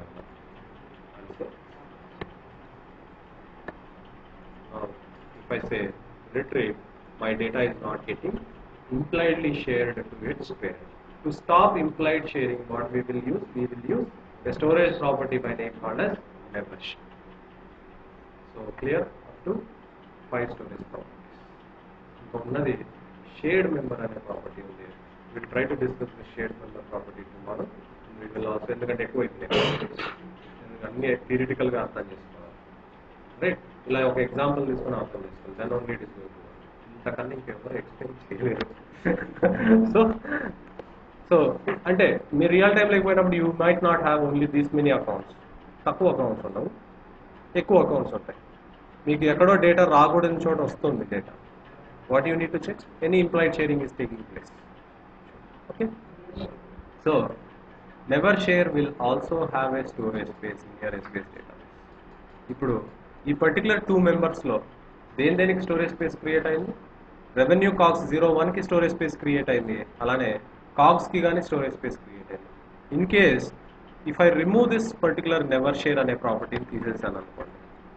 if I say retrieve, my data is not getting impliedly shared to its parent. To stop implied sharing, what we will use? We will use a storage property by name called as membership. So clear up to five storage properties. ఇంకా ఉన్నది shared member అనే property ఉంది will try to discuss the shared member property tomorrow we will also ఎందుకంటే ఎక్కువ అయిపోయినాయి అన్ని theoretical గా అర్థం చేసుకోవాలి రైట్ ఇలా ఒక ఎగ్జాంపుల్ తీసుకుని అర్థం చేసుకోవాలి దెన్ ఓన్లీ ఇట్ ఇస్ ఇంతకన్నా ఇంకెవరు ఎక్స్ప్లెయిన్ చేయలేరు సో సో అంటే మీరు రియల్ టైం లేకపోయినప్పుడు you might not have only these many accounts తక్కువ అకౌంట్స్ ఉండవు ఎక్కువ అకౌంట్స్ ఉంటాయి మీకు ఎక్కడో డేటా రాకూడని చోట వస్తుంది data what you need to check any implied sharing is taking place okay so never share will also have a storage space in your Essbase data ఇప్పుడు ఈ పర్టికులర్ టూ మెంబర్స్లో దేని దేనికి స్టోరేజ్ స్పేస్ క్రియేట్ అయింది revenue cogs zero వన్కి storage space create అయింది అలానే కాక్స్కి కానీ స్టోరేజ్ స్పేస్ క్రియేట్ అయింది in case if I remove this particular never share అనే ప్రాపర్టీని తీసేసాను అనుకోండి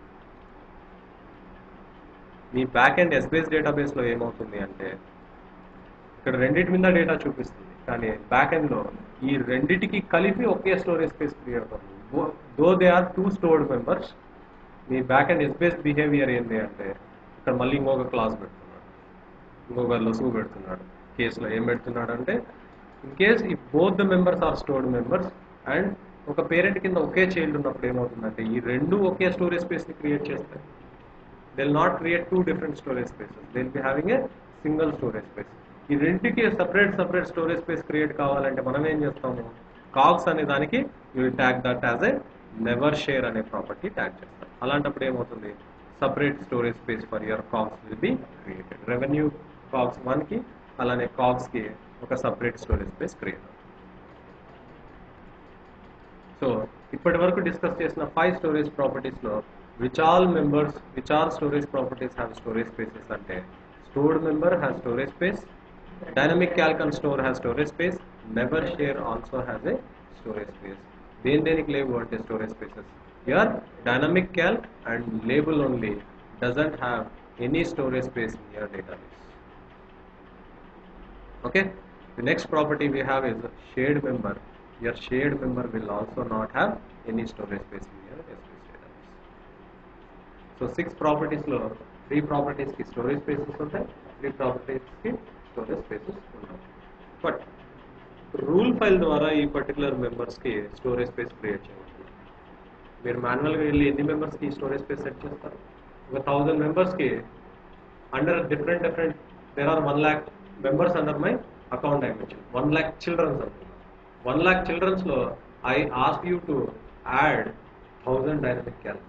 మీ బ్యాక్ అండ్ ఎస్బీఎస్ డేటాబేస్లో ఏమవుతుంది అంటే ఇక్కడ రెండింటి మీద డేటా చూపిస్తుంది కానీ బ్యాక్ ఎండ్లో ఈ రెండిటికి కలిపి ఒకే స్టోరేజ్ స్పేస్ క్రియేట్ అవుతుంది though they are two stored members మీ బ్యాక్ అండ్ ఎస్బీఎస్ బిహేవియర్ ఏంటి అంటే ఇక్కడ మళ్ళీ ఇంకొక క్లాస్ పెడుతున్నాడు ఇంకొక లొసుగు పెడుతున్నాడు కేసులో ఏం పెడుతున్నాడు అంటే ఇన్ కేస్ ఈ both the members are stored members and ఒక పేరెంట్ కింద ఒకే చైల్డ్ ఉన్నప్పుడు ఏమవుతుందంటే ఈ రెండు ఒకే స్టోరేజ్ స్పేస్ని క్రియేట్ చేస్తాయి they will not create two different storage spaces they will be having a single storage space ఈ రెండుకి separate separate storage space create కావాలంటే మనం ఏం చేస్తాము కాక్స్ అనే దానికి you tag that as a never share అనే ప్రాపర్టీ ట్యాగ్ చేస్తాం అలాంటప్పుడు ఏమవుతుంది separate storage space for your calcs will be created revenue calcs వన్కి అలానే కాక్స్కి ఒక separate storage space create so ఇప్పటి వరకు డిస్కస్ చేసిన ఫైవ్ స్టోరేజ్ ప్రాపర్టీస్లో which all members which all storage properties have storage spaces అంటే stored member has storage space dynamic calc and store has storage space never share also has a storage space దేని దేనికి లేవు అంటే storage spaces your dynamic calc and label only doesn't have any storage space in your database okay the next property we have is shared member your shared member will also not have any storage space in your SQL database so six properties లో three properties కి storage spaces ఉంటాయి three properties కి storage spaces ఉంటాయి but rule file ద్వారా ఈ particular members కి storage space create చేయవచ్చు మీరు మాన్యువల్ గా వెళ్ళి ఎన్ని మెంబర్స్ కి స్టోరేజ్ స్పేస్ సెట్ చేస్తారు ఒక థౌసండ్ మెంబర్స్ కి under different different there are 1 lakh members under my account dimension 1 lakh children's అనుకున్నా 1 lakh children's లో I ask you to add 1000 dynamic calculators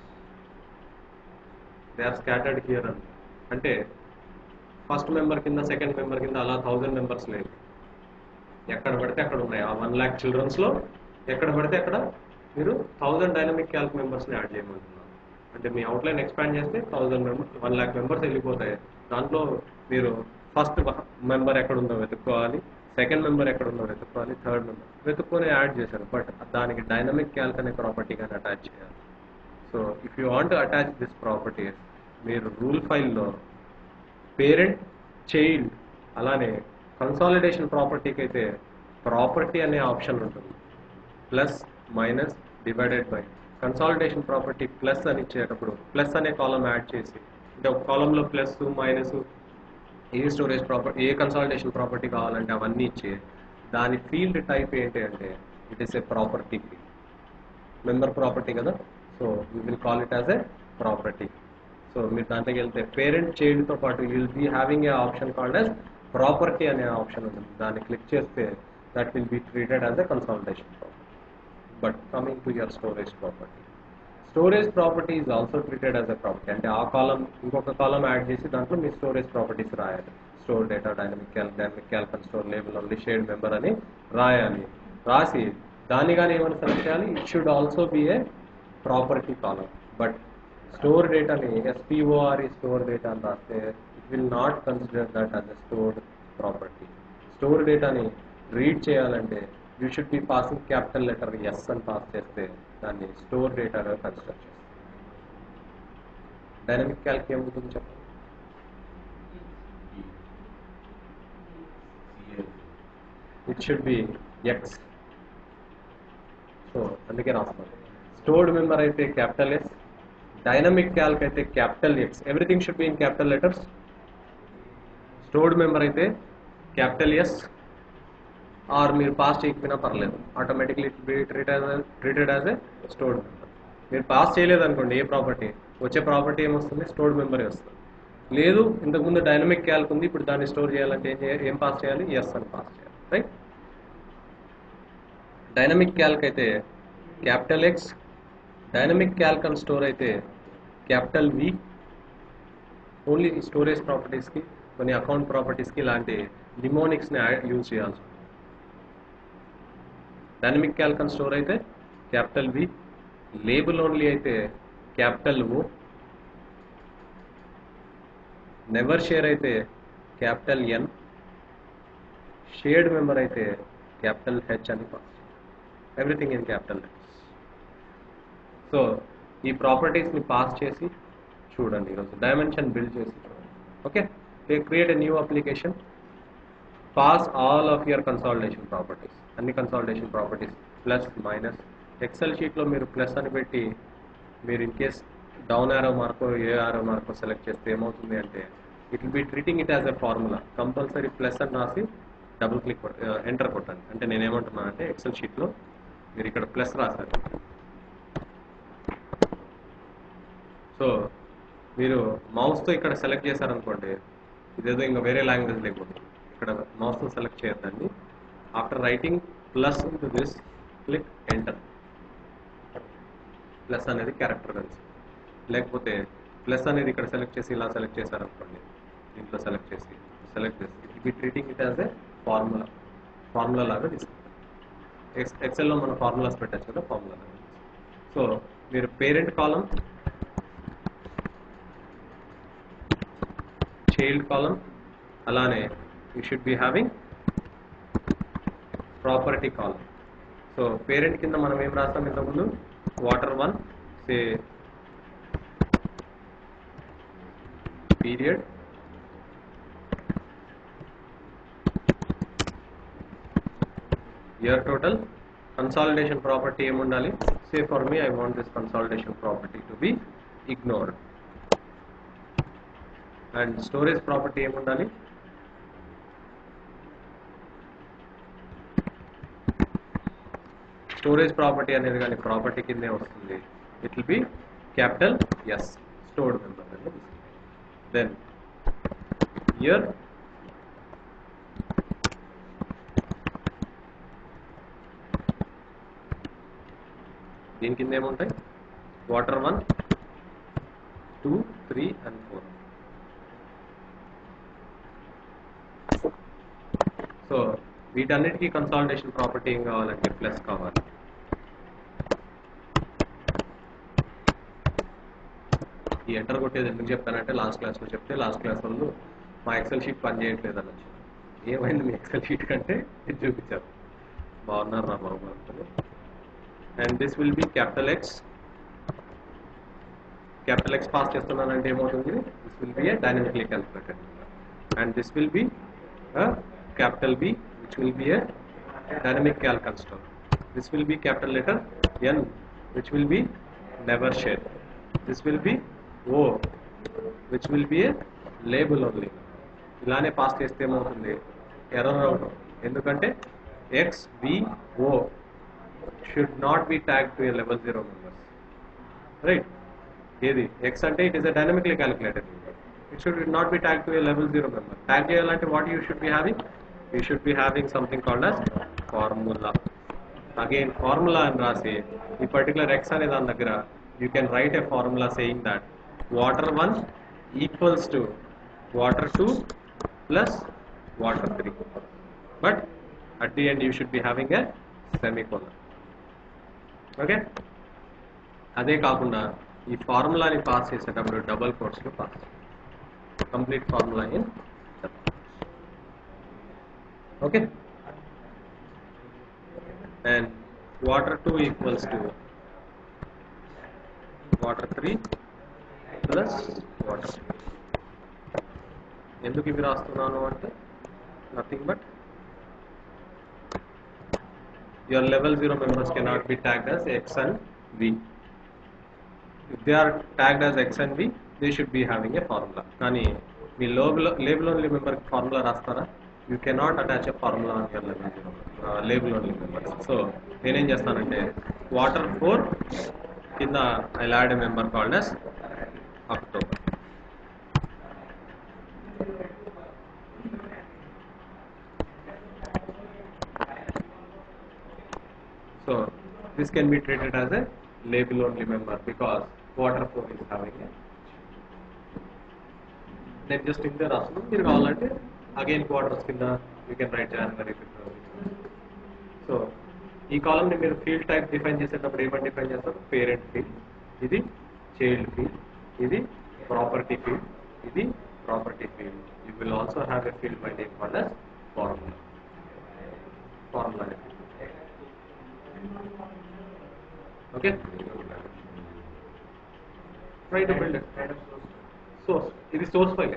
they are scattered here and అంటే first member కింద second member కింద అలా thousand members లేవు ఎక్కడ పడితే అక్కడ ఉన్నాయి ఆ వన్ ల్యాక్ చిల్డ్రన్స్లో ఎక్కడ పడితే అక్కడ మీరు థౌజండ్ డైనమిక్ క్యాల్క్ మెంబర్స్ని యాడ్ చేయమంటున్నారు అంటే మీ అవుట్లైన్ ఎక్స్పాండ్ చేస్తే thousand members one lakh members వెళ్ళిపోతాయి దాంట్లో మీరు ఫస్ట్ మెంబర్ ఎక్కడ ఉందో వెతుక్కోవాలి సెకండ్ మెంబర్ ఎక్కడ ఉందో వెతుక్కోవాలి థర్డ్ మెంబర్ వెతుక్కొని యాడ్ చేశారు బట్ దానికి డైనమిక్ క్యాల్క్ అనే ప్రాపర్టీ కానీ అటాచ్ చేయాలి so if you want attach this property మీరు రూల్ ఫైల్లో పేరెంట్ చైల్డ్ అలానే కన్సాలిడేషన్ ప్రాపర్టీకి అయితే ప్రాపర్టీ అనే ఆప్షన్ ఉంటుంది plus minus divided by consolidation property plus అని ఇచ్చేటప్పుడు ప్లస్ అనే కాలం యాడ్ చేసి అంటే ఒక కాలంలో ప్లస్ మైనస్ ఏ స్టోరేజ్ ప్రాపర్టీ ఏ కన్సాలిడేషన్ ప్రాపర్టీ కావాలంటే అవన్నీ ఇచ్చి దాని ఫీల్డ్ టైప్ ఏంటి అంటే it is a property member property కదా so you will call it as a property so మీరు దాంట్లోకి వెళ్తే పేరెంట్ చైల్డ్తో పాటు you'll be having a option called as property అనే ఆప్షన్ ఉంటుంది దాన్ని క్లిక్ చేస్తే that will be treated as a consolidation property but coming to your storage property storage property is also treated as a property అంటే ఆ column ఇంకొక column add చేసి దాంట్లో మీ స్టోరేజ్ ప్రాపర్టీస్ రాయాలి store data dynamic calc dynamic calc and store label only shared member అని రాయాలి రాసి దాన్ని కానీ ఏమైనా సెలెక్ట్ చేయాలి it should also be a property column but store డేటాని ఎస్పీఓఆర్ స్టోర్ డేటా అని రాస్తే it will not consider that as a stored property store డేటాని రీడ్ చేయాలంటే you should B passing capital letter S అని పాస్ చేస్తే దాన్ని స్టోర్ డేటాగా కన్సిడర్ చేస్తాం డైనమిక్ క్యాల్క్ ఏమవుతుంది చెప్పండి it should be X so అందుకే రాస్తాను స్టోర్డ్ మెంబర్ అయితే క్యాపిటల్ ఎస్ డైనమిక్ క్యాల్క్ అయితే capital X everything should be in capital letters stored member అయితే క్యాపిటల్ ఎస్ ఆర్ మీరు పాస్ చేయకపోయినా పర్లేదు automatically be treated treated as a stored member మీరు pass చేయలేదు అనుకోండి ఏ ప్రాపర్టీ వచ్చే ప్రాపర్టీ ఏమొస్తుంది స్టోర్డ్ మెంబర్ వస్తుంది లేదు ఇంతకుముందు డైనమిక్ క్యాల్క్ ఉంది ఇప్పుడు దాన్ని స్టోర్ చేయాలంటే ఏం చేయాలి ఏం పాస్ చేయాలి ఎస్ అని పాస్ చేయాలి రైట్ డైనమిక్ క్యాల్క్ అయితే capital X dynamic calc and store అయితే క్యాపిటల్ వి ఓన్లీ స్టోరేజ్ ప్రాపర్టీస్కి కొన్ని అకౌంట్ ప్రాపర్టీస్కి ఇలాంటి నిమోనిక్స్ని యూజ్ చేయాల్సి ఉంటుంది డైనమిక్ క్యాల్క్ అండ్ స్టోర్ అయితే క్యాపిటల్ వి లేబుల్ ఓన్లీ అయితే క్యాపిటల్ ఓ నెవర్ షేర్ అయితే క్యాపిటల్ ఎన్ షేర్డ్ మెంబర్ అయితే క్యాపిటల్ హెచ్ అని pass everything in capital letters so ఈ ప్రాపర్టీస్ని పాస్ చేసి చూడండి ఈరోజు డైమెన్షన్ బిల్డ్ చేసి చూడండి okay create a new application pass all of your consolidation properties అన్ని consolidation properties plus minus excel షీట్లో మీరు ప్లస్ అని పెట్టి మీరు ఇన్ కేస్ డౌన్ ఆరో మార్కో ఏ ఆరో మార్కో సెలెక్ట్ చేస్తే ఏమవుతుంది అంటే it will be treating it as a formula compulsory plus అని రాసి డబుల్ క్లిక్ ఎంటర్ కొట్టండి అంటే నేను ఏమంటున్నాను అంటే ఎక్సెల్ షీట్లో మీరు ఇక్కడ ప్లస్ రాశారు సో మీరు మౌస్తో ఇక్కడ సెలెక్ట్ చేశారనుకోండి ఇదేదో ఇంకా వేరే లాంగ్వేజ్ లేకపోతుంది ఇక్కడ మౌస్తో సెలెక్ట్ చేయొద్దండి after writing plus into this click enter plus అనేది క్యారెక్టర్ కలిసి లేకపోతే ప్లస్ అనేది ఇక్కడ సెలెక్ట్ చేసి ఇలా సెలెక్ట్ చేశారనుకోండి దీంట్లో సెలెక్ట్ చేసి సెలెక్ట్ చేసి it be treating it as a formula formula లాగా తీసుకుంటాం ఎక్స్ ఎక్సెల్లో మన ఫార్ములాస్ పెట్టచ్చు కదా ఫార్ములా లాగా సో మీరు పేరెంట్ కాలం చైల్డ్ కాలం అలానే you should be having property column so parent కింద మనం ఏం రాస్తాం ఇంతకుముందు quarter one say period year total consolidation property ఏముండాలి say for me I want this consolidation property to be ignored and storage property ఏముండాలి storage property అనేది కానీ property కిందే వస్తుంది it will be capital S stored member then year దీని కింద ఏముంటాయి quarter one two three and four so వీటన్నిటికీ consolidation property ఏం కావాలంటే ప్లస్ కావాలి ఈ ఎంటర్ కొట్టేది ఎందుకు చెప్పానంటే లాస్ట్ క్లాస్లో చెప్తే లాస్ట్ క్లాస్ వాళ్ళు మా ఎక్సెల్ షీట్ పని చేయట్లేదు అని వచ్చారు ఏమైంది మీ ఎక్సెల్ షీట్ కంటే ఇది చూపించారు బాగున్నారు రా బాబు అంటారు and this will be capital X capital X pass చేస్తున్నానంటే ఏమవుతుంది this will be a dynamically calculated and this will be capital B which will be a dynamic cal construct. This will be capital letter N which will be never share. This will be O which will be a label only. ఇలానే pass చేస్తే ఏమవుతుంది error అవడం ఎందుకంటే X B O should not be tag to a level zero members right ఏది X అంటే it is a dynamically calculated it should not be tag to a level zero member tag చేయాలంటే what you should be having you should be having something called as formula again formula అని రాసి ఈ particular X అనే దాని దగ్గర you can write a formula saying that quarter one equals to quarter two plus quarter three but at the end you should be having a semicolon okay అదే కాకుండా ఈ ఫార్ములాని పాస్ చేసేటప్పుడు డబల్ కోర్స్లో pass complete formula in okay and quarter two equals to quarter three plus quarter ఎందుకు ఇవి రాస్తున్నాను అంటే nothing but your level 0 members cannot be tagged as x and v if they are tagged as x and v they should be having a formula కానీ మీ label label only member formula రాస్తారా you cannot attach a formula on your level zero label only members so నేనేం చేస్తానంటే quarter four కింద I add a member called as October So this can be treated as a label only member because water flow is having a నేను just ఇంతే రాస్తున్నాను మీరు కావాలంటే again quarters కింద you can write January February so ఈ కాలంని మీరు field type define చేసేటప్పుడు ఏమని డిఫైన్ చేస్తారు పేరెంట్ ఫీల్డ్ ఇది చైల్డ్ ఫీల్డ్ ఇది ప్రాపర్టీ ఫీల్డ్ ఇది property field you will also have a field by name called as formula formula okay try to build source ఇది source file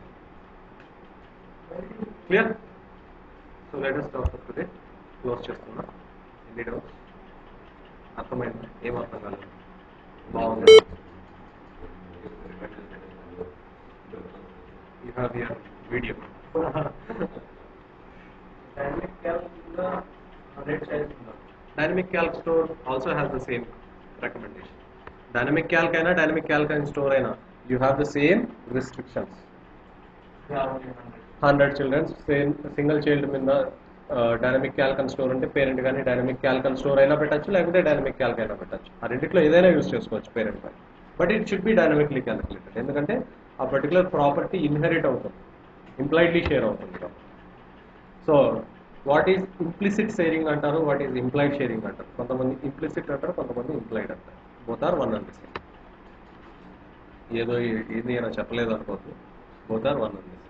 clear so latest stop today close చేస్తున్నా ఎన్ని doubts అర్థమైంది ఏం అర్థం కాలేదు బాగుంది you have your video Dynamic calc కూడా 100 size ఉందా? Dynamic Calc store also has the same recommendation. Dynamic Calc అయినా Dynamic Calc and store అయినా you have the same restrictions. Yeah, only 100. Hundred childrens same single child మీద dynamic calc and store అంటే parent కానీ dynamic calc and store అయినా పెట్టచ్చు లేకపోతే dynamic Calc అయినా పెట్టచ్చు ఆ రెండిట్లో ఏదైనా యూస్ చేసుకోవచ్చు పేరెంట్ పై but it should be dynamically calculated ఎందుకంటే ఆ పర్టికులర్ ప్రాపర్టీ ఇన్హెరిట్ అవుతుంది ఇంప్లైడ్లీ షేర్ అవుతుంది so what is implicit sharing అంటారు వాట్ ఈజ్ ఇంప్లైడ్ షేరింగ్ అంటారు కొంతమంది ఇంప్లిసిట్ అంటారు కొంతమంది ఇంప్లైడ్ అంటారు both are one and same ఏదో ఏ- ఏది అయినా చెప్పలేదు అనుకోవద్దు both are one and same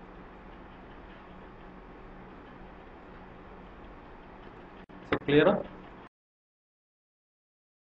So clear?